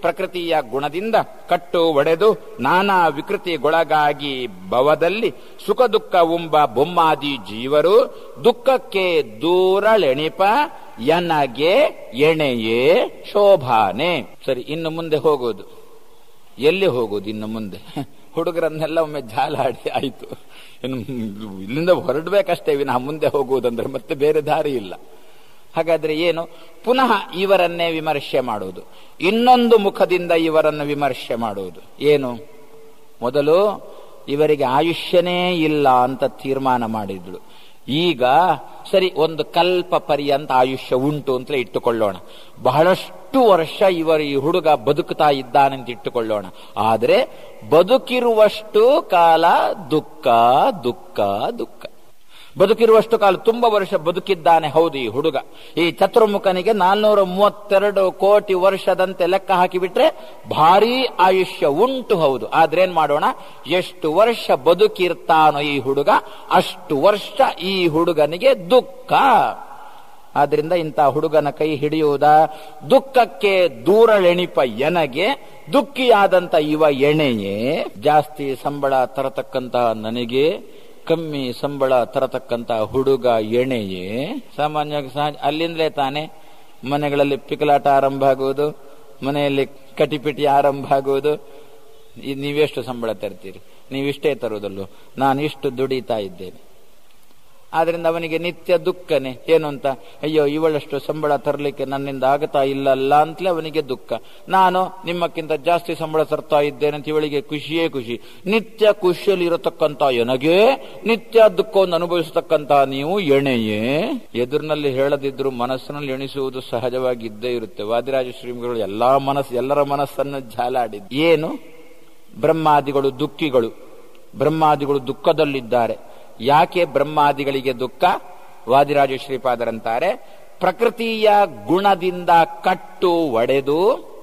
ಪ್ರಕೃತಿಯ ಗುಣದಿಂದ ಕಟ್ಟು ಒಡೆದು ನಾನಾ ವಿಕೃತಿಗೊಳಗಾಗಿ ಭವದಲ್ಲಿ ಸುಖ ದುಃಖ ಉಂಬ ಬೊಮ್ಮಾದಿ ಜೀವರು ದುಃಖಕ್ಕೆ ದೂರಳೆಣಿಪ ಎನಗೆ ಎಣೆಯೇ ಶೋಭಾನೆ ಸರಿ ಇನ್ನು ಮುಂದೆ ಹೋಗೋದು ಎಲ್ಲಿ ಹೋಗೋದು ಇನ್ನು ಮುಂದೆ ಹುಡುಗರನ್ನೆಲ್ಲ ಒಮ್ಮೆ ಜಾಲಾಡಿ ಆಯ್ತು ಇನ್ನು ಇಲ್ಲಿಂದ ಹೊರಡ್ಬೇಕಷ್ಟೇ ವಿನಃ ಮುಂದೆ ಹೋಗುವುದಂದ್ರೆ ಮತ್ತೆ ಬೇರೆ ದಾರಿ ಇಲ್ಲ ಹಾಗಾದ್ರೆ ಏನು ಪುನಃ ಇವರನ್ನೇ ವಿಮರ್ಶೆ ಮಾಡುವುದು ಇನ್ನೊಂದು ಮುಖದಿಂದ ಇವರನ್ನು ವಿಮರ್ಶೆ ಮಾಡುವುದು ಏನು ಮೊದಲು ಇವರಿಗೆ ಆಯುಷ್ಯನೇ ಇಲ್ಲ ಅಂತ ತೀರ್ಮಾನ ಮಾಡಿದ್ಳು ಈಗ ಸರಿ ಒಂದು ಕಲ್ಪ ಪರ್ಯಂತ ಆಯುಷ್ಯ ಉಂಟು ಅಂತಲೇ ಇಟ್ಟುಕೊಳ್ಳೋಣ ಬಹಳಷ್ಟು ವರ್ಷ ಇವರು ಈ ಹುಡುಗ ಬದುಕುತ್ತಾ ಇದ್ದಾನೆಂತ ಇಟ್ಟುಕೊಳ್ಳೋಣ ಆದರೆ ಬದುಕಿರುವಷ್ಟು ಕಾಲ ದುಃಖ ದುಃಖ ದುಃಖ ಬದುಕಿರುವಷ್ಟು ಕಾಲ ತುಂಬಾ ವರ್ಷ ಬದುಕಿದ್ದಾನೆ ಹೌದು ಈ ಹುಡುಗ ಈ ಚತುರ್ಮುಖನಿಗೆ ನಾಲ್ನೂರ ಮೂವತ್ತೆರಡು ಕೋಟಿ ವರ್ಷದಂತೆ ಲೆಕ್ಕ ಹಾಕಿಬಿಟ್ರೆ ಭಾರೀ ಆಯುಷ್ಯ ಉಂಟು ಹೌದು ಆದ್ರೇನ್ ಮಾಡೋಣ ಎಷ್ಟು ವರ್ಷ ಬದುಕಿರ್ತಾನೋ ಈ ಹುಡುಗ ಅಷ್ಟು ವರ್ಷ ಈ ಹುಡುಗನಿಗೆ ದುಃಖ ಆದ್ರಿಂದ ಇಂಥ ಹುಡುಗನ ಕೈ ಹಿಡಿಯುವುದ ದುಃಖಕ್ಕೆ ದೂರಳೆಣಿಪ ಎನಗೆ ದುಃಖಿಯಾದಂತ ಇವ ಎಣೆಯೇ ಜಾಸ್ತಿ ಸಂಬಳ ತರತಕ್ಕಂತ ನನಗೆ ಕಮ್ಮಿ ಸಂಬಳ ತರತಕ್ಕಂತ ಹುಡುಗ ಎಣೆಯೇ ಸಾಮಾನ್ಯವಾಗಿ ಸಹಜ ಅಲ್ಲಿಂದಲೇ ತಾನೆ ಮನೆಗಳಲ್ಲಿ ಪಿಕಲಾಟ ಆರಂಭ ಆಗುವುದು ಮನೆಯಲ್ಲಿ ಕಟಿಪಿಟಿ ಆರಂಭ ಆಗುವುದು ಈ- ನೀವೆಷ್ಟು ಸಂಬಳ ತರ್ತೀರಿ ನೀವಿಷ್ಟೇ ತರುವುದಲ್ಲೋ ನಾನು ಇಷ್ಟು ದುಡಿತಾ ಇದ್ದೇನೆ ಆದ್ರಿಂದ ಅವನಿಗೆ ನಿತ್ಯ ದುಃಖನೇ ಏನು ಅಂತ ಅಯ್ಯೋ ಇವಳಷ್ಟು ಸಂಬಳ ತರಲಿಕ್ಕೆ ನನ್ನಿಂದ ಆಗತಾ ಇಲ್ಲಲ್ಲ ಅಂತಲೇ ಅವನಿಗೆ ದುಃಖ ನಾನು ನಿಮ್ಮಕ್ಕಿಂತ ಜಾಸ್ತಿ ಸಂಬಳ ತರ್ತಾ ಇದ್ದೇನೆ ಅಂತ ಇವಳಿಗೆ ಖುಷಿಯೇ ಖುಷಿ ನಿತ್ಯ ಖುಷಿಯಲ್ಲಿ ಇರತಕ್ಕಂತ ಎನಗೆ ನಿತ್ಯ ದುಃಖವನ್ನು ಅನುಭವಿಸತಕ್ಕಂತ ನೀವು ಎಣೆಯೇ ಎದುರಿನಲ್ಲಿ ಹೇಳದಿದ್ರು ಮನಸ್ಸಿನಲ್ಲಿ ಎಣಿಸುವುದು ಸಹಜವಾಗಿ ಇದ್ದೇ ಇರುತ್ತೆ ವಾದಿರಾಜ ಶ್ರೀಗಳು ಎಲ್ಲಾ ಮನಸ್ಸು ಎಲ್ಲರ ಮನಸ್ಸನ್ನು ಜಾಲಾಡಿದ್ ಏನು ಬ್ರಹ್ಮಾದಿಗಳು ದುಃಖಿಗಳು ಬ್ರಹ್ಮಾದಿಗಳು ದುಃಖದಲ್ಲಿದ್ದಾರೆ ಯಾಕೆ ಬ್ರಹ್ಮಾದಿಗಳಿಗೆ ದುಃಖ ವಾದಿರಾಜ ಶ್ರೀಪಾದರಂತಾರೆ ಪ್ರಕೃತಿಯ ಗುಣದಿಂದ ಕಟ್ಟು ಒಡೆದು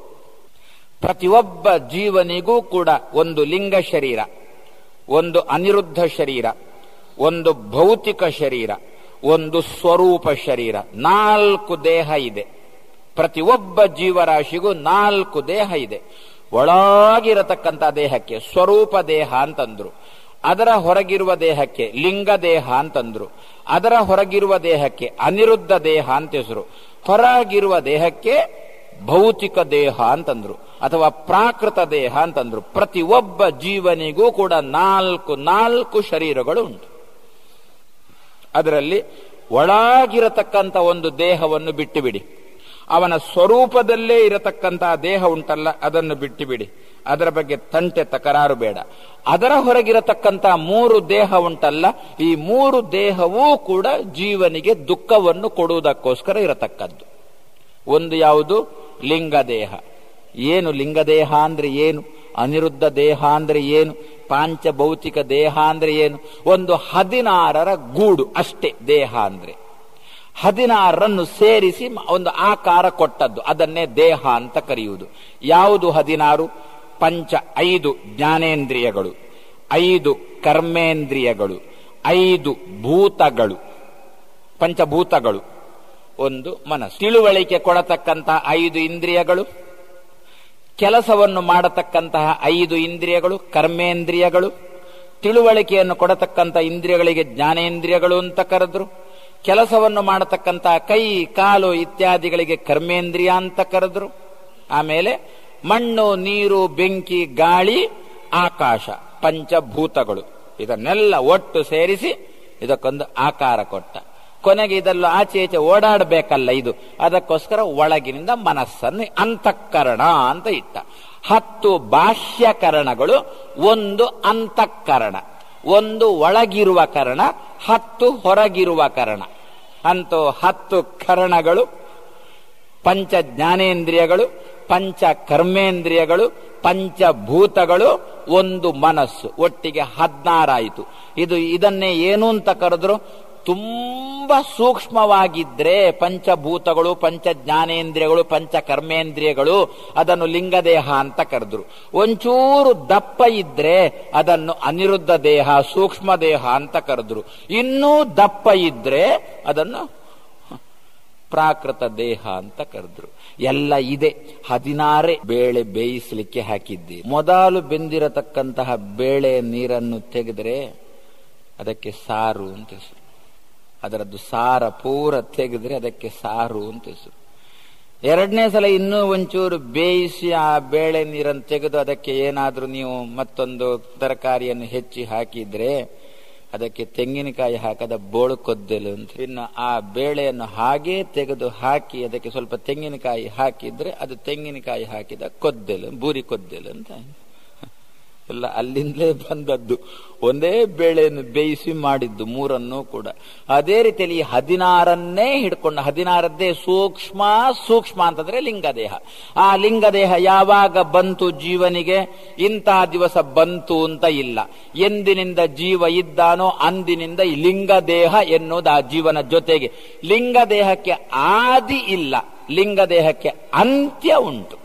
ಪ್ರತಿಯೊಬ್ಬ ಜೀವನಿಗೂ ಕೂಡ ಒಂದು ಲಿಂಗ ಶರೀರ ಒಂದು ಅನಿರುದ್ಧ ಶರೀರ ಒಂದು ಭೌತಿಕ ಶರೀರ ಒಂದು ಸ್ವರೂಪ ಶರೀರ ನಾಲ್ಕು ದೇಹ ಇದೆ ಪ್ರತಿಯೊಬ್ಬ ಜೀವರಾಶಿಗೂ ನಾಲ್ಕು ದೇಹ ಇದೆ ಒಳಗಿರತಕ್ಕಂಥ ದೇಹಕ್ಕೆ ಸ್ವರೂಪ ದೇಹ ಅಂತಂದ್ರು ಅದರ ಹೊರಗಿರುವ ದೇಹಕ್ಕೆ ಲಿಂಗ ದೇಹ ಅಂತಂದ್ರು ಅದರ ಹೊರಗಿರುವ ದೇಹಕ್ಕೆ ಅನಿರುದ್ಧ ದೇಹ ಅಂತ ಹೆಸರು ಹೊರಗಿರುವ ದೇಹಕ್ಕೆ ಭೌತಿಕ ದೇಹ ಅಂತಂದ್ರು ಅಥವಾ ಪ್ರಾಕೃತ ದೇಹ ಅಂತಂದ್ರು ಪ್ರತಿಯೊಬ್ಬ ಜೀವನಿಗೂ ಕೂಡ ನಾಲ್ಕು ನಾಲ್ಕು ಶರೀರಗಳು ಉಂಟು ಅದರಲ್ಲಿ ಒಳಗಿರತಕ್ಕಂಥ ಒಂದು ದೇಹವನ್ನು ಬಿಟ್ಟು ಬಿಡಿ ಅವನ ಸ್ವರೂಪದಲ್ಲೇ ಇರತಕ್ಕಂತಹ ದೇಹ ಉಂಟಲ್ಲ ಅದನ್ನು ಬಿಟ್ಟು ಬಿಡಿ ಅದರ ಬಗ್ಗೆ ತಂಟೆ ತಕರಾರು ಬೇಡ ಅದರ ಹೊರಗಿರತಕ್ಕಂತಹ ಮೂರು ದೇಹ ಉಂಟಲ್ಲ ಈ ಮೂರು ದೇಹವೂ ಕೂಡ ಜೀವನಿಗೆ ದುಃಖವನ್ನು ಕೊಡುವುದಕ್ಕೋಸ್ಕರ ಇರತಕ್ಕದ್ದು ಒಂದು ಯಾವುದು ಲಿಂಗದೇಹ ಏನು ಲಿಂಗದೇಹ ಅಂದ್ರೆ ಏನು ಅನಿರುದ್ಧ ದೇಹ ಅಂದ್ರೆ ಏನು ಪಾಂಚಭೌತಿಕ ದೇಹ ಅಂದ್ರೆ ಏನು ಒಂದು ಹದಿನಾರರ ಗೂಡು ಅಷ್ಟೇ ದೇಹ ಅಂದ್ರೆ ಹದಿನಾರನ್ನು ಸೇರಿಸಿ ಒಂದು ಆಕಾರ ಕೊಟ್ಟದ್ದು ಅದನ್ನೇ ದೇಹ ಅಂತ ಕರೆಯುವುದು ಯಾವುದು ಹದಿನಾರು ಪಂಚ ಐದು ಜ್ಞಾನೇಂದ್ರಿಯಗಳು ಐದು ಕರ್ಮೇಂದ್ರಿಯಗಳು ಐದು ಭೂತಗಳು ಪಂಚಭೂತಗಳು ಒಂದು ಮನಸ್ಸು ತಿಳುವಳಿಕೆ ಕೊಡತಕ್ಕಂತ ಐದು ಇಂದ್ರಿಯಗಳು ಕೆಲಸವನ್ನು ಮಾಡತಕ್ಕಂತಹ ಐದು ಇಂದ್ರಿಯಗಳು ಕರ್ಮೇಂದ್ರಿಯಗಳು ತಿಳುವಳಿಕೆಯನ್ನು ಕೊಡತಕ್ಕಂಥ ಇಂದ್ರಿಯಗಳಿಗೆ ಜ್ಞಾನೇಂದ್ರಿಯಗಳು ಅಂತ ಕರೆದ್ರು ಕೆಲಸವನ್ನು ಮಾಡತಕ್ಕಂತಹ ಕೈ ಕಾಲು ಇತ್ಯಾದಿಗಳಿಗೆ ಕರ್ಮೇಂದ್ರಿಯ ಅಂತ ಕರೆದ್ರು ಆಮೇಲೆ ಮಣ್ಣು ನೀರು ಬೆಂಕಿ ಗಾಳಿ ಆಕಾಶ ಪಂಚಭೂತಗಳು ಇದನ್ನೆಲ್ಲ ಒಟ್ಟು ಸೇರಿಸಿ ಇದಕ್ಕೊಂದು ಆಕಾರ ಕೊಟ್ಟ ಕೊನೆಗೆ ಇದೆಲ್ಲ ಆಚೆ ಈಚೆ ಓಡಾಡಬೇಕಲ್ಲ ಇದು ಅದಕ್ಕೋಸ್ಕರ ಒಳಗಿನಿಂದ ಮನಸ್ಸನ್ನು ಅಂತಃಕರಣ ಅಂತ ಇಟ್ಟ ಹತ್ತು ಬಾಹ್ಯಕರಣಗಳು ಒಂದು ಅಂತಃಕರಣ ಒಂದು ಒಳಗಿರುವ ಕರಣ ಹತ್ತು ಹೊರಗಿರುವ ಕರಣ ಅಂತೂ ಹತ್ತು ಕರಣಗಳು ಪಂಚ ಜ್ಞಾನೇಂದ್ರಿಯಗಳು ಪಂಚ ಕರ್ಮೇಂದ್ರಿಯಗಳು ಪಂಚಭೂತಗಳು ಒಂದು ಮನಸ್ಸು ಒಟ್ಟಿಗೆ ಹದ್ನಾರಾಯಿತು ಇದು ಇದನ್ನೇ ಏನು ಅಂತ ಕರೆದ್ರು ತುಂಬಾ ಸೂಕ್ಷ್ಮವಾಗಿದ್ರೆ ಪಂಚಭೂತಗಳು ಪಂಚ ಜ್ಞಾನೇಂದ್ರಿಯಗಳು ಪಂಚ ಕರ್ಮೇಂದ್ರಿಯಗಳು ಅದನ್ನು ಲಿಂಗದೇಹ ಅಂತ ಕರೆದ್ರು ಒಂಚೂರು ದಪ್ಪ ಇದ್ರೆ ಅದನ್ನು ಅನಿರುದ್ಧ ದೇಹ ಸೂಕ್ಷ್ಮ ದೇಹ ಅಂತ ಕರೆದ್ರು ಇನ್ನೂ ದಪ್ಪ ಇದ್ರೆ ಅದನ್ನು ಪ್ರಾಕೃತ ದೇಹ ಅಂತ ಕರೆದ್ರು ಎಲ್ಲ ಇದೆ ಹದಿನಾರೇ ಬೇಳೆ ಬೇಯಿಸಲಿಕ್ಕೆ ಹಾಕಿದ್ದೆ ಮೊದಲು ಬೆಂದಿರತಕ್ಕಂತಹ ಬೇಳೆ ನೀರನ್ನು ತೆಗೆದರೆ ಅದಕ್ಕೆ ಸಾರು ಅಂತ ಹೆಸರು ಅದರದ್ದು ಸಾರ ಪೂರ ತೆಗೆದ್ರೆ ಅದಕ್ಕೆ ಸಾರು ಅಂತ ಹೆಸರು ಎರಡನೇ ಸಲ ಇನ್ನೂ ಒಂಚೂರು ಬೇಯಿಸಿ ಆ ಬೇಳೆ ನೀರನ್ನು ತೆಗೆದು ಅದಕ್ಕೆ ಏನಾದ್ರೂ ನೀವು ಮತ್ತೊಂದು ತರಕಾರಿಯನ್ನು ಹೆಚ್ಚಿ ಹಾಕಿದ್ರೆ ಅದಕ್ಕೆ ತೆಂಗಿನಕಾಯಿ ಹಾಕದ ಬೋಳು ಕೊದ್ದೆಲು ಅಂತ ಇನ್ನು ಆ ಬೇಳೆಯನ್ನು ಹಾಗೇ ತೆಗೆದು ಹಾಕಿ ಅದಕ್ಕೆ ಸ್ವಲ್ಪ ತೆಂಗಿನಕಾಯಿ ಹಾಕಿದ್ರೆ ಅದು ತೆಂಗಿನಕಾಯಿ ಹಾಕಿದ ಕೊದ್ದೆಲು ಬೂರಿ ಕೊದ್ದೆಲು ಅಂತ ಎಲ್ಲ ಅಲ್ಲಿಂದಲೇ ಬಂದದ್ದು ಒಂದೇ ಬೇಳೆಯನ್ನು ಬೇಯಿಸಿ ಮಾಡಿದ್ದು ಮೂರನ್ನು ಕೂಡ ಅದೇ ರೀತಿಯಲ್ಲಿ ಈ ಹದಿನಾರನ್ನೇ ಹಿಡ್ಕೊಂಡು ಹದಿನಾರದ್ದೇ ಸೂಕ್ಷ್ಮ ಸೂಕ್ಷ್ಮ ಅಂತಂದ್ರೆ ಲಿಂಗದೇಹ ಆ ಲಿಂಗದೇಹ ಯಾವಾಗ ಬಂತು ಜೀವನಿಗೆ ಇಂತಹ ದಿವಸ ಬಂತು ಅಂತ ಇಲ್ಲ ಎಂದಿನಿಂದ ಜೀವ ಇದ್ದಾನೋ ಅಂದಿನಿಂದ ಈ ಲಿಂಗದೇಹ ಎನ್ನುವುದು ಆ ಜೀವನ ಜೊತೆಗೆ ಲಿಂಗದೇಹಕ್ಕೆ ಆದಿ ಇಲ್ಲ ಲಿಂಗದೇಹಕ್ಕೆ ಅಂತ್ಯ ಉಂಟು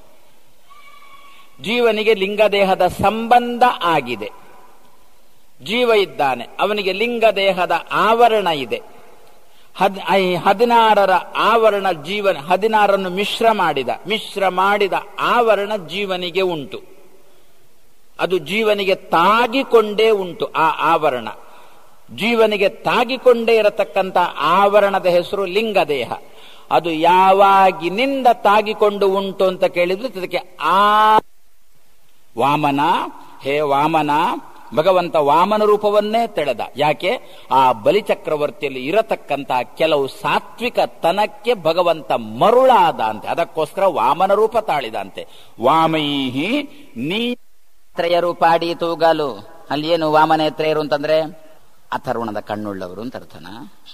ಜೀವನಿಗೆ ಲಿಂಗದೇಹದ ಸಂಬಂಧ ಆಗಿದೆ ಜೀವ ಇದ್ದಾನೆ ಅವನಿಗೆ ಲಿಂಗದೇಹದ ಆವರಣ ಇದೆ ಹದ್ ಐ ಹದಿನಾರರ ಆವರಣ ಜೀವನ ಹದಿನಾರನ್ನು ಮಿಶ್ರ ಮಾಡಿದ ಮಿಶ್ರ ಮಾಡಿದ ಆವರಣ ಜೀವನಿಗೆ ಉಂಟು ಅದು ಜೀವನಿಗೆ ತಾಗಿಕೊಂಡೇ ಉಂಟು ಆ ಆವರಣ ಜೀವನಿಗೆ ತಾಗಿಕೊಂಡೇ ಇರತಕ್ಕಂಥ ಆವರಣದ ಹೆಸರು ಲಿಂಗದೇಹ ಅದು ಯಾವಾಗಿನಿಂದ ತಾಗಿಕೊಂಡು ಉಂಟು ಅಂತ ಕೇಳಿದ್ರೆ ಅದಕ್ಕೆ ಆ ವಾಮನ ಹೇ ವಾಮನ ಭಗವಂತ ವಾಮನ ರೂಪವನ್ನೇ ತೆಳೆದ ಯಾಕೆ ಆ ಬಲಿಚಕ್ರವರ್ತಿಯಲ್ಲಿ ಇರತಕ್ಕಂತ ಕೆಲವು ಸಾತ್ವಿಕ ತನಕ್ಕೆ ಭಗವಂತ ಮರುಳಾದ ಅಂತೆ ಅದಕ್ಕೋಸ್ಕರ ವಾಮನ ರೂಪ ತಾಳಿದಂತೆ ವಾಮೈಹಿ ನೀ ತ್ರಯರು ಪಾಡಿ ತೂಗಲು ಅಲ್ಲಿ ಏನು ವಾಮನೇತ್ರೆಯರು ಅಂತಂದ್ರೆ ಅಥರ್ವಣದ ಕಣ್ಣುಳ್ಳವರು ಅಂತ ಅರ್ಥನ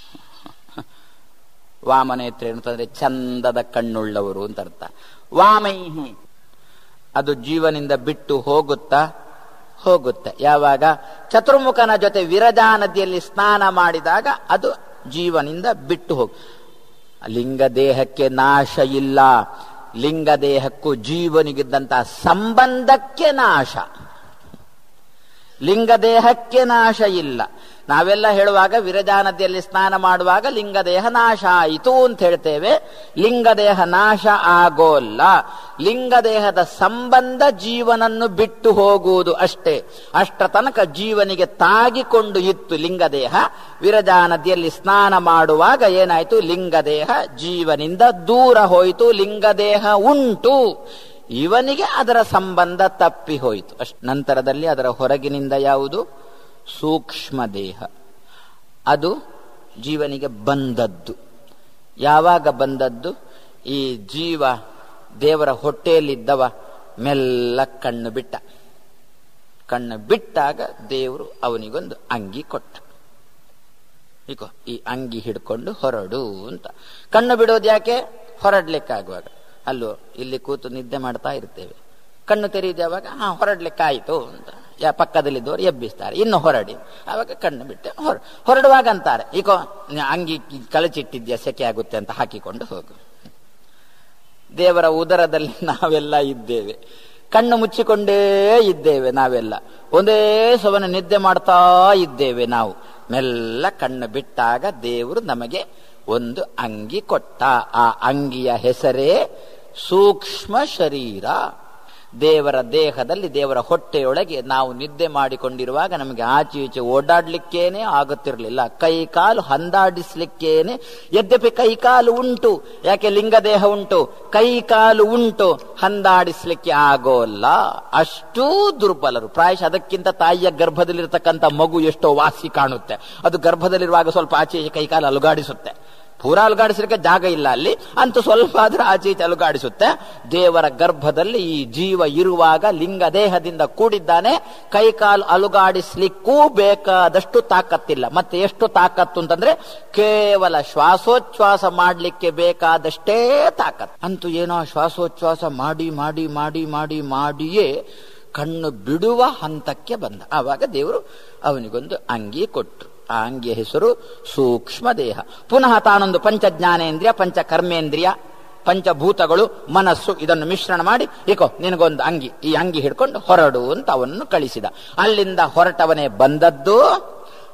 ವಾಮನೇತ್ರೆಯರು ಅಂತಂದ್ರೆ ಚಂದದ ಕಣ್ಣುಳ್ಳವರು ಅಂತ ಅರ್ಥ ವಾಮೈಹಿ ಅದು ಜೀವನಿಂದ ಬಿಟ್ಟು ಹೋಗುತ್ತಾ ಹೋಗುತ್ತೆ ಯಾವಾಗ ಚತುರ್ಮುಖನ ಜೊತೆ ವಿರಜಾ ನದಿಯಲ್ಲಿ ಸ್ನಾನ ಮಾಡಿದಾಗ ಅದು ಜೀವನಿಂದ ಬಿಟ್ಟು ಹೋಗ ಲಿಂಗ ದೇಹಕ್ಕೆ ನಾಶ ಇಲ್ಲ ಲಿಂಗ ದೇಹಕ್ಕೂ ಜೀವನಿಗಿದ್ದಂತಹ ಸಂಬಂಧಕ್ಕೆ ನಾಶ ಲಿಂಗ ದೇಹಕ್ಕೆ ನಾಶ ಇಲ್ಲ ನಾವೆಲ್ಲ ಹೇಳುವಾಗ ವಿರಜಾ ನದಿಯಲ್ಲಿ ಸ್ನಾನ ಮಾಡುವಾಗ ಲಿಂಗದೇಹ ನಾಶ ಆಯಿತು ಅಂತ ಹೇಳ್ತೇವೆ ಲಿಂಗದೇಹ ನಾಶ ಆಗೋಲ್ಲ ಲಿಂಗದೇಹದ ಸಂಬಂಧ ಜೀವನನ್ನು ಬಿಟ್ಟು ಹೋಗುವುದು ಅಷ್ಟೇ ಅಷ್ಟರ ತನಕ ಜೀವನಿಗೆ ತಾಗಿಕೊಂಡು ಇತ್ತು ಲಿಂಗದೇಹ ವಿರಜಾ ನದಿಯಲ್ಲಿ ಸ್ನಾನ ಮಾಡುವಾಗ ಏನಾಯಿತು ಲಿಂಗದೇಹ ಜೀವನಿಂದ ದೂರ ಹೋಯಿತು ಲಿಂಗದೇಹ ಉಂಟು ಇವನಿಗೆ ಅದರ ಸಂಬಂಧ ತಪ್ಪಿ ಹೋಯಿತು ಅಷ್ಟ ನಂತರದಲ್ಲಿ ಅದರ ಹೊರಗಿನಿಂದ ಯಾವುದು ಸೂಕ್ಷ್ಮ ದೇಹ ಅದು ಜೀವನಿಗೆ ಬಂದದ್ದು ಯಾವಾಗ ಬಂದದ್ದು ಈ ಜೀವ ದೇವರ ಹೊಟ್ಟೆಯಲ್ಲಿದ್ದವ ಮೆಲ್ಲ ಕಣ್ಣು ಬಿಟ್ಟ ಕಣ್ಣು ಬಿಟ್ಟಾಗ ದೇವರು ಅವನಿಗೊಂದು ಅಂಗಿ ಕೊಟ್ಟ ಈಗ ಈ ಅಂಗಿ ಹಿಡ್ಕೊಂಡು ಹೊರಡು ಅಂತ ಕಣ್ಣು ಬಿಡೋದು ಯಾಕೆ ಹೊರಡ್ಲಿಕ್ಕಾಗುವಾಗ ಅಲ್ಲೋ ಇಲ್ಲಿ ಕೂತು ನಿದ್ದೆ ಮಾಡ್ತಾ ಇರ್ತೇವೆ ಕಣ್ಣು ತೆರೆಯುದು ಯಾವಾಗ ಹಾ ಹೊರಡ್ಲಿಕ್ಕಾಯಿತು ಅಂತ ಯಾ ಪಕ್ಕದಲ್ಲಿದ್ದವರು ಎಬ್ಬಿಸ್ತಾರೆ ಇನ್ನು ಹೊರಡಿ ಆವಾಗ ಕಣ್ಣು ಬಿಟ್ಟೆ ಹೊರ ಹೊರಡುವಾಗ ಅಂತಾರೆ ಈಗ ಅಂಗಿ ಕಳಚಿಟ್ಟಿದ್ಯಾ ಸೆಕೆ ಆಗುತ್ತೆ ಅಂತ ಹಾಕಿಕೊಂಡು ಹೋಗು ದೇವರ ಉದರದಲ್ಲಿ ನಾವೆಲ್ಲ ಇದ್ದೇವೆ ಕಣ್ಣು ಮುಚ್ಚಿಕೊಂಡೇ ಇದ್ದೇವೆ ನಾವೆಲ್ಲ ಒಂದೇ ಸವನ ನಿದ್ದೆ ಮಾಡ್ತಾ ಇದ್ದೇವೆ ನಾವು ಮೆಲ್ಲ ಕಣ್ಣು ಬಿಟ್ಟಾಗ ದೇವರು ನಮಗೆ ಒಂದು ಅಂಗಿ ಕೊಟ್ಟ ಆ ಅಂಗಿಯ ಹೆಸರೇ ಸೂಕ್ಷ್ಮ ಶರೀರ ದೇವರ ದೇಹದಲ್ಲಿ ದೇವರ ಹೊಟ್ಟೆಯೊಳಗೆ ನಾವು ನಿದ್ದೆ ಮಾಡಿಕೊಂಡಿರುವಾಗ ನಮಗೆ ಆಚೆ ಈಚೆ ಓಡಾಡ್ಲಿಕ್ಕೇನೆ ಆಗುತ್ತಿರಲಿಲ್ಲ ಕೈ ಕಾಲು ಹಂದಾಡಿಸ್ಲಿಕ್ಕೇನೆ ಯದ್ಯಪಿ ಕೈ ಕಾಲು ಉಂಟು ಯಾಕೆ ಲಿಂಗದೇಹ ಉಂಟು ಕೈ ಕಾಲು ಉಂಟು ಹಂದಾಡಿಸ್ಲಿಕ್ಕೆ ಆಗೋಲ್ಲ ಅಷ್ಟೂ ದುರ್ಬಲರು ಪ್ರಾಯಶಃ ಅದಕ್ಕಿಂತ ತಾಯಿಯ ಗರ್ಭದಲ್ಲಿರ್ತಕ್ಕಂಥ ಮಗು ಎಷ್ಟೋ ವಾಸಿ ಕಾಣುತ್ತೆ ಅದು ಗರ್ಭದಲ್ಲಿರುವಾಗ ಸ್ವಲ್ಪ ಆಚೆ ಈಚೆ ಕೈ ಕಾಲು ಅಲುಗಾಡಿಸುತ್ತೆ ಪೂರಾ ಅಲುಗಾಡಿಸಲಿಕ್ಕೆ ಜಾಗ ಇಲ್ಲ ಅಲ್ಲಿ ಅಂತೂ ಸ್ವಲ್ಪ ಆದ್ರೂ ಆಚೆ ಈಚೆ ಅಲುಗಾಡಿಸುತ್ತೆ ದೇವರ ಗರ್ಭದಲ್ಲಿ ಈ ಜೀವ ಇರುವಾಗ ಲಿಂಗ ದೇಹದಿಂದ ಕೂಡಿದ್ದಾನೆ ಕೈಕಾಲು ಅಲುಗಾಡಿಸ್ಲಿಕ್ಕೂ ಬೇಕಾದಷ್ಟು ತಾಕತ್ತಿಲ್ಲ ಮತ್ತೆ ಎಷ್ಟು ತಾಕತ್ತು ಅಂತಂದ್ರೆ ಕೇವಲ ಶ್ವಾಸೋಚ್ಛ್ವಾಸ ಮಾಡಲಿಕ್ಕೆ ಬೇಕಾದಷ್ಟೇ ತಾಕತ್ತು ಅಂತೂ ಏನೋ ಶ್ವಾಸೋಚ್ಛ್ವಾಸ ಮಾಡಿ ಮಾಡಿ ಮಾಡಿ ಮಾಡಿ ಮಾಡಿಯೇ ಕಣ್ಣು ಬಿಡುವ ಹಂತಕ್ಕೆ ಬಂದ ಆವಾಗ ದೇವರು ಅವನಿಗೊಂದು ಅಂಗಿ ಕೊಟ್ಟರು ಆ ಅಂಗಿಯ ಹೆಸರು ಸೂಕ್ಷ್ಮ ದೇಹ ಪುನಃ ತಾನೊಂದು ಪಂಚ ಜ್ಞಾನೇಂದ್ರಿಯ ಪಂಚ ಕರ್ಮೇಂದ್ರಿಯ ಪಂಚಭೂತಗಳು ಮನಸ್ಸು ಇದನ್ನು ಮಿಶ್ರಣ ಮಾಡಿ ಏಕೋ ನಿನಗೊಂದು ಅಂಗಿ ಈ ಅಂಗಿ ಹಿಡ್ಕೊಂಡು ಹೊರಡು ಅಂತ ಅವನನ್ನು ಕಳಿಸಿದ ಅಲ್ಲಿಂದ ಹೊರಟವನೇ ಬಂದದ್ದು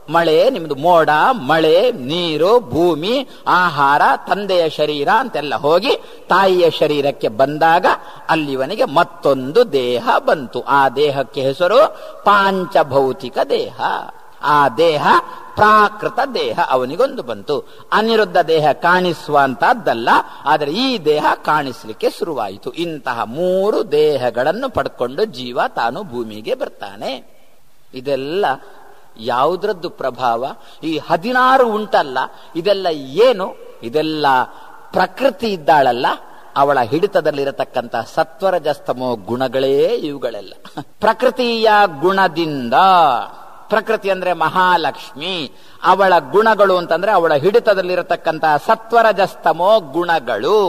ಮಳೆ ನಿಮ್ದು ಮೋಡ ಮಳೆ ನೀರು ಭೂಮಿ ಆಹಾರ ತಂದೆಯ ಶರೀರ ಅಂತೆಲ್ಲ ಹೋಗಿ ತಾಯಿಯ ಶರೀರಕ್ಕೆ ಬಂದಾಗ ಅಲ್ಲಿವನಿಗೆ ಮತ್ತೊಂದು ದೇಹ ಬಂತು ಆ ದೇಹಕ್ಕೆ ಹೆಸರು ಪಾಂಚಭೌತಿಕ ದೇಹ ಆ ದೇಹ ಪ್ರಾಕೃತ ದೇಹ ಅವನಿಗೊಂದು ಬಂತು ಅನಿರುದ್ಧ ದೇಹ ಕಾಣಿಸುವಂತಹದ್ದಲ್ಲ ಆದರೆ ಈ ದೇಹ ಕಾಣಿಸ್ಲಿಕ್ಕೆ ಶುರುವಾಯಿತು ಇಂತಹ ಮೂರು ದೇಹಗಳನ್ನು ಪಡ್ಕೊಂಡು ಜೀವ ತಾನು ಭೂಮಿಗೆ ಬರ್ತಾನೆ ಇದೆಲ್ಲ ಯಾವುದ್ರದ್ದು ಪ್ರಭಾವ ಈ ಹದಿನಾರು ಉಂಟಲ್ಲ ಇದೆಲ್ಲ ಏನು ಇದೆಲ್ಲ ಪ್ರಕೃತಿ ಇದ್ದಾಳಲ್ಲ ಅವಳ ಹಿಡಿತದಲ್ಲಿರತಕ್ಕಂಥ ಸತ್ವರಜಸ್ತಮೋ ಗುಣಗಳೇ ಇವುಗಳೆಲ್ಲ ಪ್ರಕೃತಿಯ ಗುಣದಿಂದ ಪ್ರಕೃತಿ ಅಂದ್ರೆ ಮಹಾಲಕ್ಷ್ಮಿ ಅವಳ ಗುಣಗಳು ಅಂತಂದ್ರೆ ಅವಳ ಹಿಡಿತದಲ್ಲಿರತಕ್ಕಂತಹ ಸತ್ವರಜಸ್ತಮೋ ಗುಣಗಳು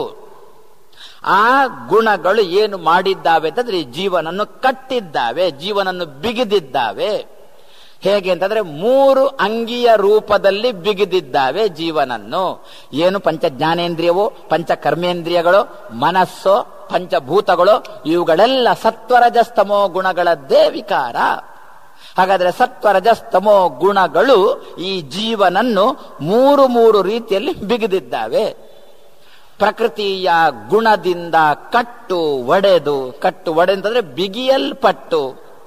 ಆ ಗುಣಗಳು ಏನು ಮಾಡಿದ್ದಾವೆ ಅಂತಂದ್ರೆ ಈ ಜೀವನನ್ನು ಕಟ್ಟಿದ್ದಾವೆ ಜೀವನನ್ನು ಬಿಗಿದಿದ್ದಾವೆ ಹೇಗೆ ಅಂತಂದ್ರೆ ಮೂರು ಅಂಗಿಯ ರೂಪದಲ್ಲಿ ಬಿಗಿದಿದ್ದಾವೆ ಜೀವನನ್ನು ಏನು ಪಂಚ ಜ್ಞಾನೇಂದ್ರಿಯವು ಪಂಚ ಕರ್ಮೇಂದ್ರಿಯಗಳು ಮನಸ್ಸು ಪಂಚಭೂತಗಳು ಇವುಗಳೆಲ್ಲ ಸತ್ವರಜಸ್ತಮೋ ಗುಣಗಳದ್ದೇ ವಿಕಾರ ಹಾಗಾದ್ರೆ ಸತ್ವರಜಸ್ತಮೋ ಗುಣಗಳು ಈ ಜೀವನನ್ನು ಮೂರು ಮೂರು ರೀತಿಯಲ್ಲಿ ಬಿಗಿದಿದ್ದಾವೆ ಪ್ರಕೃತಿಯ ಗುಣದಿಂದ ಕಟ್ಟು ಒಡೆದು ಕಟ್ಟು ಒಡೆ ಅಂತಂದ್ರೆ ಬಿಗಿಯಲ್ಪಟ್ಟು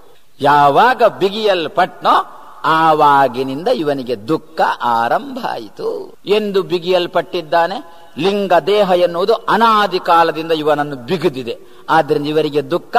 ಯಾವಾಗ ಬಿಗಿಯಲ್ಪಟ್ನೋ ಆವಾಗಿನಿಂದ ಇವನಿಗೆ ದುಃಖ ಆರಂಭ ಆಯಿತು ಎಂದು ಬಿಗಿಯಲ್ಪಟ್ಟಿದ್ದಾನೆ ಲಿಂಗ ದೇಹ ಎನ್ನುವುದು ಅನಾದಿ ಕಾಲದಿಂದ ಇವನನ್ನು ಬಿಗಿದಿದೆ ಆದ್ರಿಂದ ಇವರಿಗೆ ದುಃಖ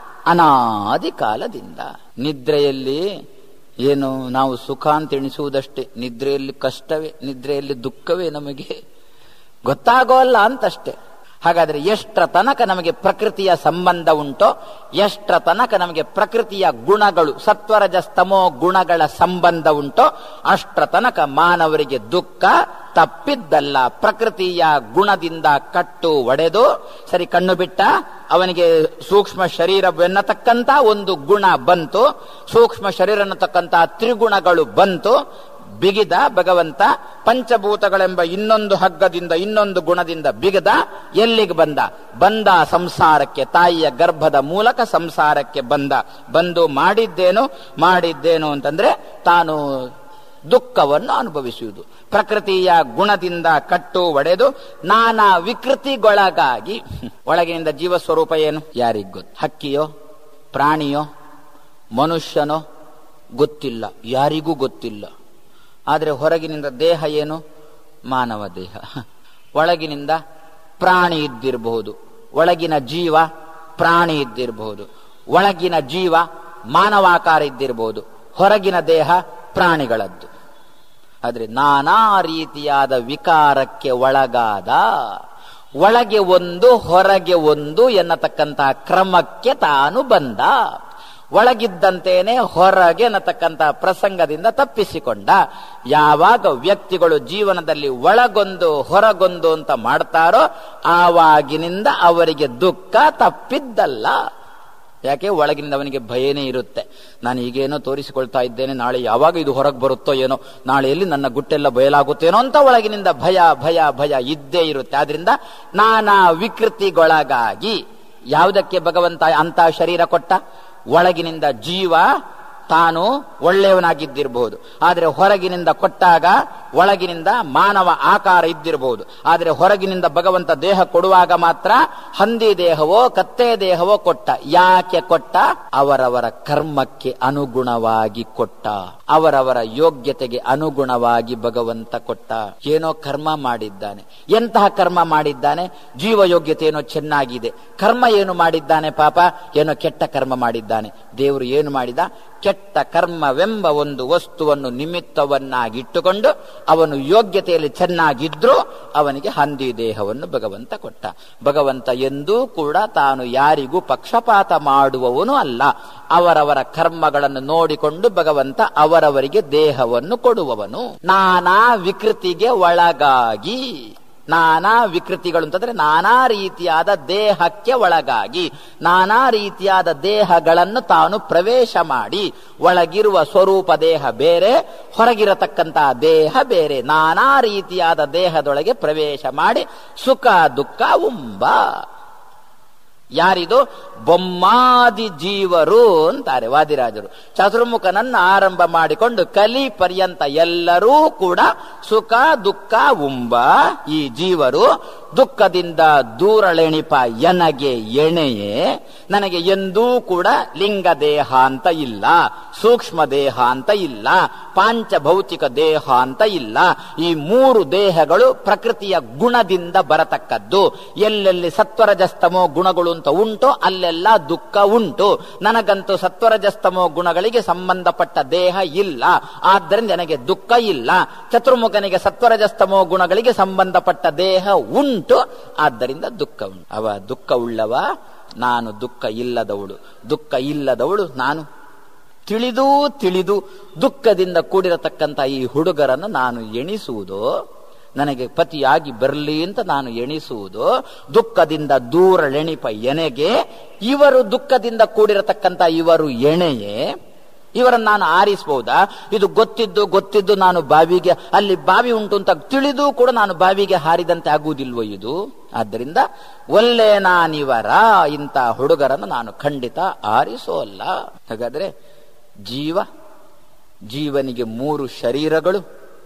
ಅನಾದಿ ಕಾಲದಿಂದ ನಿದ್ರೆಯಲ್ಲಿ ಏನು ನಾವು ಸುಖ ಅಂತ ಎಣಿಸುವುದಷ್ಟೇ ನಿದ್ರೆಯಲ್ಲಿ ಕಷ್ಟವೇ ನಿದ್ರೆಯಲ್ಲಿ ದುಃಖವೇ ನಮಗೆ ಗೊತ್ತಾಗೋಲ್ಲ ಅಂತಷ್ಟೇ ಹಾಗಾದ್ರೆ ಎಷ್ಟರ ತನಕ ನಮಗೆ ಪ್ರಕೃತಿಯ ಸಂಬಂಧ ಉಂಟೋ ಎಷ್ಟರ ತನಕ ನಮಗೆ ಪ್ರಕೃತಿಯ ಗುಣಗಳು ಸತ್ವರಜಸ್ತಮೋ ಗುಣಗಳ ಸಂಬಂಧ ಉಂಟೋ ಅಷ್ಟರ ತನಕ ಮಾನವರಿಗೆ ದುಃಖ ತಪ್ಪಿದ್ದಲ್ಲ ಪ್ರಕೃತಿಯ ಗುಣದಿಂದ ಕಟ್ಟು ಒಡೆದು ಸರಿ ಕಣ್ಣು ಬಿಟ್ಟ ಅವನಿಗೆ ಸೂಕ್ಷ್ಮ ಶರೀರವೆನ್ನತಕ್ಕಂತ ಒಂದು ಗುಣ ಬಂತು ಸೂಕ್ಷ್ಮ ಶರೀರ ಅನ್ನತಕ್ಕಂತ ತ್ರಿಗುಣಗಳು ಬಂತು ಬಿಗಿದ ಭಗವಂತ ಪಂಚಭೂತಗಳೆಂಬ ಇನ್ನೊಂದು ಹಗ್ಗದಿಂದ ಇನ್ನೊಂದು ಗುಣದಿಂದ ಬಿಗದ ಎಲ್ಲಿಗೆ ಬಂದ ಬಂದ ಸಂಸಾರಕ್ಕೆ ತಾಯಿಯ ಗರ್ಭದ ಮೂಲಕ ಸಂಸಾರಕ್ಕೆ ಬಂದ ಬಂದು ಮಾಡಿದ್ದೇನು ಮಾಡಿದ್ದೇನು ಅಂತಂದ್ರೆ ತಾನು ದುಃಖವನ್ನು ಅನುಭವಿಸುವುದು ಪ್ರಕೃತಿಯ ಗುಣದಿಂದ ಕಟ್ಟು ಒಡೆದು ನಾನಾ ವಿಕೃತಿಗೊಳಗಾಗಿ ಒಳಗಿನಿಂದ ಜೀವ ಸ್ವರೂಪ ಏನು ಯಾರಿಗ್ ಗೊತ್ತು ಹಕ್ಕಿಯೋ ಪ್ರಾಣಿಯೋ ಮನುಷ್ಯನೋ ಗೊತ್ತಿಲ್ಲ ಯಾರಿಗೂ ಗೊತ್ತಿಲ್ಲ ಆದರೆ ಹೊರಗಿನಿಂದ ದೇಹ ಏನು ಮಾನವ ದೇಹ ಒಳಗಿನಿಂದ ಪ್ರಾಣಿ ಇದ್ದಿರಬಹುದು ಒಳಗಿನ ಜೀವ ಪ್ರಾಣಿ ಇದ್ದಿರಬಹುದು ಒಳಗಿನ ಜೀವ ಮಾನವಾಕಾರ ಇದ್ದಿರಬಹುದು ಹೊರಗಿನ ದೇಹ ಪ್ರಾಣಿಗಳದ್ದು ಆದ್ರೆ ನಾನಾ ರೀತಿಯಾದ ವಿಕಾರಕ್ಕೆ ಒಳಗಾದ ಒಳಗೆ ಒಂದು ಹೊರಗೆ ಒಂದು ಎನ್ನತಕ್ಕಂತಹ ಕ್ರಮಕ್ಕೆ ತಾನು ಬಂದ ಒಳಗಿದ್ದಂತೇನೆ ಹೊರಗೆ ಅನ್ನತಕ್ಕಂತಹ ಪ್ರಸಂಗದಿಂದ ತಪ್ಪಿಸಿಕೊಂಡ ಯಾವಾಗ ವ್ಯಕ್ತಿಗಳು ಜೀವನದಲ್ಲಿ ಒಳಗೊಂದು ಹೊರಗೊಂದು ಅಂತ ಮಾಡ್ತಾರೋ ಆವಾಗಿನಿಂದ ಅವರಿಗೆ ದುಃಖ ತಪ್ಪಿದ್ದಲ್ಲ ಯಾಕೆ ಒಳಗಿನಿಂದ ಅವನಿಗೆ ಭಯನೇ ಇರುತ್ತೆ ನಾನು ಈಗೇನೋ ತೋರಿಸಿಕೊಳ್ತಾ ಇದ್ದೇನೆ ನಾಳೆ ಯಾವಾಗ ಇದು ಹೊರಗೆ ಬರುತ್ತೋ ಏನೋ ನಾಳೆಯಲ್ಲಿ ನನ್ನ ಗುಟ್ಟೆಲ್ಲ ಬಯಲಾಗುತ್ತೇನೋ ಅಂತ ಒಳಗಿನಿಂದ ಭಯ ಭಯ ಭಯ ಇದ್ದೇ ಇರುತ್ತೆ ಆದ್ರಿಂದ ನಾನಾ ವಿಕೃತಿಗೊಳಗಾಗಿ ಯಾವುದಕ್ಕೆ ಭಗವಂತ ಅಂತ ಶರೀರ ಕೊಟ್ಟ ಒಳಗಿನಿಂದ ಜೀವ ತಾನು ಒಳ್ಳೆಯವನಾಗಿದ್ದಿರಬಹುದು ಆದರೆ ಹೊರಗಿನಿಂದ ಕೊಟ್ಟಾಗ ಒಳಗಿನಿಂದ ಮಾನವ ಆಕಾರ ಇದ್ದಿರಬಹುದು ಆದರೆ ಹೊರಗಿನಿಂದ ಭಗವಂತ ದೇಹ ಕೊಡುವಾಗ ಮಾತ್ರ ಹಂದಿ ದೇಹವೋ ಕತ್ತೆ ದೇಹವೋ ಕೊಟ್ಟ ಯಾಕೆ ಕೊಟ್ಟ ಅವರವರ ಕರ್ಮಕ್ಕೆ ಅನುಗುಣವಾಗಿ ಕೊಟ್ಟ ಅವರವರ ಯೋಗ್ಯತೆಗೆ ಅನುಗುಣವಾಗಿ ಭಗವಂತ ಕೊಟ್ಟ ಏನೋ ಕರ್ಮ ಮಾಡಿದ್ದಾನೆ ಎಂತಹ ಕರ್ಮ ಮಾಡಿದ್ದಾನೆ ಜೀವ ಯೋಗ್ಯತೆ ಏನೋ ಚೆನ್ನಾಗಿದೆ ಕರ್ಮ ಏನು ಮಾಡಿದ್ದಾನೆ ಪಾಪ ಏನೋ ಕೆಟ್ಟ ಕರ್ಮ ಮಾಡಿದ್ದಾನೆ ದೇವರು ಏನು ಮಾಡಿದ ಕೆಟ್ಟ ಕರ್ಮವೆಂಬ ಒಂದು ವಸ್ತುವನ್ನು ನಿಮಿತ್ತವನ್ನಾಗಿಟ್ಟುಕೊಂಡು ಅವನು ಯೋಗ್ಯತೆಯಲ್ಲಿ ಚೆನ್ನಾಗಿದ್ರೂ ಅವನಿಗೆ ಹಂದಿ ದೇಹವನ್ನು ಭಗವಂತ ಕೊಟ್ಟ ಭಗವಂತ ಎಂದೂ ಕೂಡ ತಾನು ಯಾರಿಗೂ ಪಕ್ಷಪಾತ ಮಾಡುವವನು ಅಲ್ಲ ಅವರವರ ಕರ್ಮಗಳನ್ನು ನೋಡಿಕೊಂಡು ಭಗವಂತ ಅವರವರಿಗೆ ದೇಹವನ್ನು ಕೊಡುವವನು ನಾನಾ ವಿಕೃತಿಗೆ ಒಳಗಾಗಿ ನಾನಾ ವಿಕೃತಿಗಳು ಅಂತಂದ್ರೆ ನಾನಾ ರೀತಿಯಾದ ದೇಹಕ್ಕೆ ಒಳಗಾಗಿ ನಾನಾ ರೀತಿಯಾದ ದೇಹಗಳನ್ನು ತಾನು ಪ್ರವೇಶ ಮಾಡಿ ಒಳಗಿರುವ ಸ್ವರೂಪ ದೇಹ ಬೇರೆ ಹೊರಗಿರತಕ್ಕಂತಹ ದೇಹ ಬೇರೆ ನಾನಾ ರೀತಿಯಾದ ದೇಹದೊಳಗೆ ಪ್ರವೇಶ ಮಾಡಿ ಸುಖ ದುಃಖ ಉಂಬ ಯಾರಿದು ಬೊಮ್ಮಾದಿ ಜೀವರು ಅಂತಾರೆ ವಾದಿರಾಜರು ಚತುರ್ಮುಖನನ್ನು ಆರಂಭ ಮಾಡಿಕೊಂಡು ಕಲಿ ಪರ್ಯಂತ ಎಲ್ಲರೂ ಕೂಡ ಸುಖ ದುಃಖ ಉಂಬ ಈ ಜೀವರು ದುಃಖದಿಂದ ದೂರಳೆಣಿಪ ಎನಗೆ ಎಣೆಯೇ ನನಗೆ ಎಂದೂ ಕೂಡ ಲಿಂಗ ದೇಹ ಅಂತ ಇಲ್ಲ ಸೂಕ್ಷ್ಮ ದೇಹ ಅಂತ ಇಲ್ಲ ಪಾಂಚಭೌತಿಕ ದೇಹ ಅಂತ ಇಲ್ಲ ಈ ಮೂರು ದೇಹಗಳು ಪ್ರಕೃತಿಯ ಗುಣದಿಂದ ಬರತಕ್ಕದ್ದು ಎಲ್ಲೆಲ್ಲಿ ಸತ್ವರಜಸ್ತಮೋ ಗುಣಗಳು ಅಂತ ಉಂಟು ಅಲ್ಲೆಲ್ಲ ದುಃಖ ಉಂಟು ನನಗಂತೂ ಸತ್ವರಜಸ್ತಮೋ ಗುಣಗಳಿಗೆ ಸಂಬಂಧಪಟ್ಟ ದೇಹ ಇಲ್ಲ ಆದ್ದರಿಂದ ನನಗೆ ದುಃಖ ಇಲ್ಲ ಚತುರ್ಮುಖನಿಗೆ ಸತ್ವರಜಸ್ತಮೋ ಗುಣಗಳಿಗೆ ಸಂಬಂಧಪಟ್ಟ ದೇಹ ಉಂಟು ಆದ್ದರಿಂದ ದುಃಖ ಉಂಟು ಅವ ದುಃಖ ಉಳ್ಳವ ನಾನು ದುಃಖ ಇಲ್ಲದವಳು ದುಃಖ ಇಲ್ಲದವಳು ನಾನು ತಿಳಿದು ತಿಳಿದು ದುಃಖದಿಂದ ಕೂಡಿರತಕ್ಕಂಥ ಈ ಹುಡುಗರನ್ನು ನಾನು ಎಣಿಸುವುದು ನನಗೆ ಪತಿಯಾಗಿ ಬರಲಿ ಅಂತ ನಾನು ಎಣಿಸುವುದು ದುಃಖದಿಂದ ದೂರಳೆಣಿಪ ಎನೆಗೆ ಇವರು ದುಃಖದಿಂದ ಕೂಡಿರತಕ್ಕಂಥ ಇವರು ಎಣೆಯೇ ಇವರನ್ನು ನಾನು ಆರಿಸಬಹುದಾ ಇದು ಗೊತ್ತಿದ್ದು ಗೊತ್ತಿದ್ದು ನಾನು ಬಾವಿಗೆ ಅಲ್ಲಿ ಬಾವಿ ಉಂಟು ಅಂತ ತಿಳಿದು ಕೂಡ ನಾನು ಬಾವಿಗೆ ಹಾರಿದಂತೆ ಆಗುವುದಿಲ್ವೋ ಇದು ಆದ್ದರಿಂದ ಒಲ್ಲೆ ನಾನಿವರ ಇಂಥ ಹುಡುಗರನ್ನು ನಾನು ಖಂಡಿತ ಆರಿಸೋಲ್ಲ ಹಾಗಾದ್ರೆ ಜೀವ ಜೀವನಿಗೆ ಮೂರು ಶರೀರಗಳು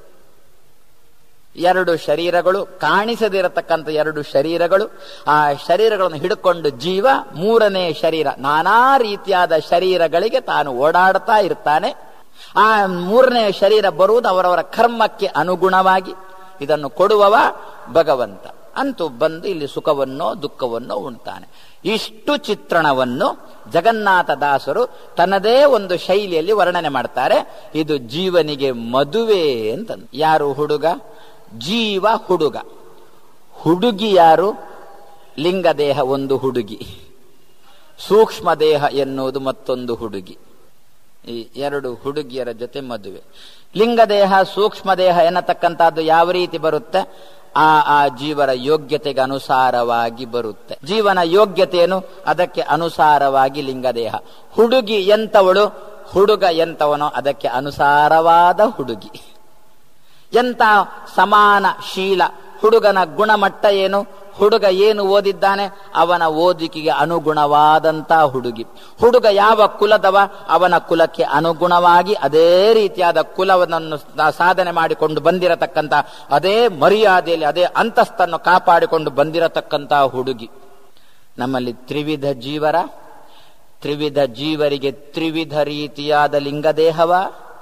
ಎರಡು ಶರೀರಗಳು ಕಾಣಿಸದಿರತಕ್ಕಂಥ ಎರಡು ಶರೀರಗಳು ಆ ಶರೀರಗಳನ್ನು ಹಿಡ್ಕೊಂಡು ಜೀವ ಮೂರನೇ ಶರೀರ ನಾನಾ ರೀತಿಯಾದ ಶರೀರಗಳಿಗೆ ತಾನು ಓಡಾಡ್ತಾ ಇರ್ತಾನೆ ಆ ಮೂರನೇ ಶರೀರ ಬರುವುದು ಅವರವರ ಕರ್ಮಕ್ಕೆ ಅನುಗುಣವಾಗಿ ಇದನ್ನು ಕೊಡುವವ ಭಗವಂತ ಅಂತೂ ಬಂದು ಇಲ್ಲಿ ಸುಖವನ್ನೋ ದುಃಖವನ್ನೋ ಉಣ್ತಾನೆ ಇಷ್ಟು ಚಿತ್ರಣವನ್ನು ಜಗನ್ನಾಥ ದಾಸರು ತನ್ನದೇ ಒಂದು ಶೈಲಿಯಲ್ಲಿ ವರ್ಣನೆ ಮಾಡ್ತಾರೆ ಇದು ಜೀವನಿಗೆ ಮದುವೆ ಅಂತ ಯಾರು ಹುಡುಗ ಜೀವ ಹುಡುಗ ಹುಡುಗಿ ಯಾರು ಲಿಂಗದೇಹ ಒಂದು ಹುಡುಗಿ ಸೂಕ್ಷ್ಮ ದೇಹ ಎನ್ನುವುದು ಮತ್ತೊಂದು ಹುಡುಗಿ ಈ ಎರಡು ಹುಡುಗಿಯರ ಜೊತೆ ಮದುವೆ ಲಿಂಗದೇಹ ಸೂಕ್ಷ್ಮ ದೇಹ ಎನ್ನತಕ್ಕಂಥದ್ದು ಯಾವ ರೀತಿ ಬರುತ್ತೆ ಆ ಆ ಜೀವರ ಯೋಗ್ಯತೆಗೆ ಅನುಸಾರವಾಗಿ ಬರುತ್ತೆ ಜೀವನ ಯೋಗ್ಯತೆಯನ್ನು ಅದಕ್ಕೆ ಅನುಸಾರವಾಗಿ ಲಿಂಗದೇಹ ಹುಡುಗಿ ಎಂತವಳು ಹುಡುಗ ಎಂತವನೋ ಅದಕ್ಕೆ ಅನುಸಾರವಾದ ಹುಡುಗಿ ಎಂತ ಸಮಾನ ಶೀಲ ಹುಡುಗನ ಗುಣಮಟ್ಟ ಏನು ಹುಡುಗ ಏನು ಓದಿದ್ದಾನೆ ಅವನ ಓದಿಕೆಗೆ ಅನುಗುಣವಾದಂತ ಹುಡುಗಿ ಹುಡುಗ ಯಾವ ಕುಲದವ ಅವನ ಕುಲಕ್ಕೆ ಅನುಗುಣವಾಗಿ ಅದೇ ರೀತಿಯಾದ ಕುಲವನ್ನು ಸಾಧನೆ ಮಾಡಿಕೊಂಡು ಬಂದಿರತಕ್ಕಂತ ಅದೇ ಮರ್ಯಾದೆಯಲ್ಲಿ ಅದೇ ಅಂತಸ್ತನ್ನು ಕಾಪಾಡಿಕೊಂಡು ಬಂದಿರತಕ್ಕಂತ ಹುಡುಗಿ ನಮ್ಮಲ್ಲಿ ತ್ರಿವಿಧ ಜೀವರ ತ್ರಿವಿಧ ಜೀವರಿಗೆ ತ್ರಿವಿಧ ರೀತಿಯಾದ ಲಿಂಗದೇಹವ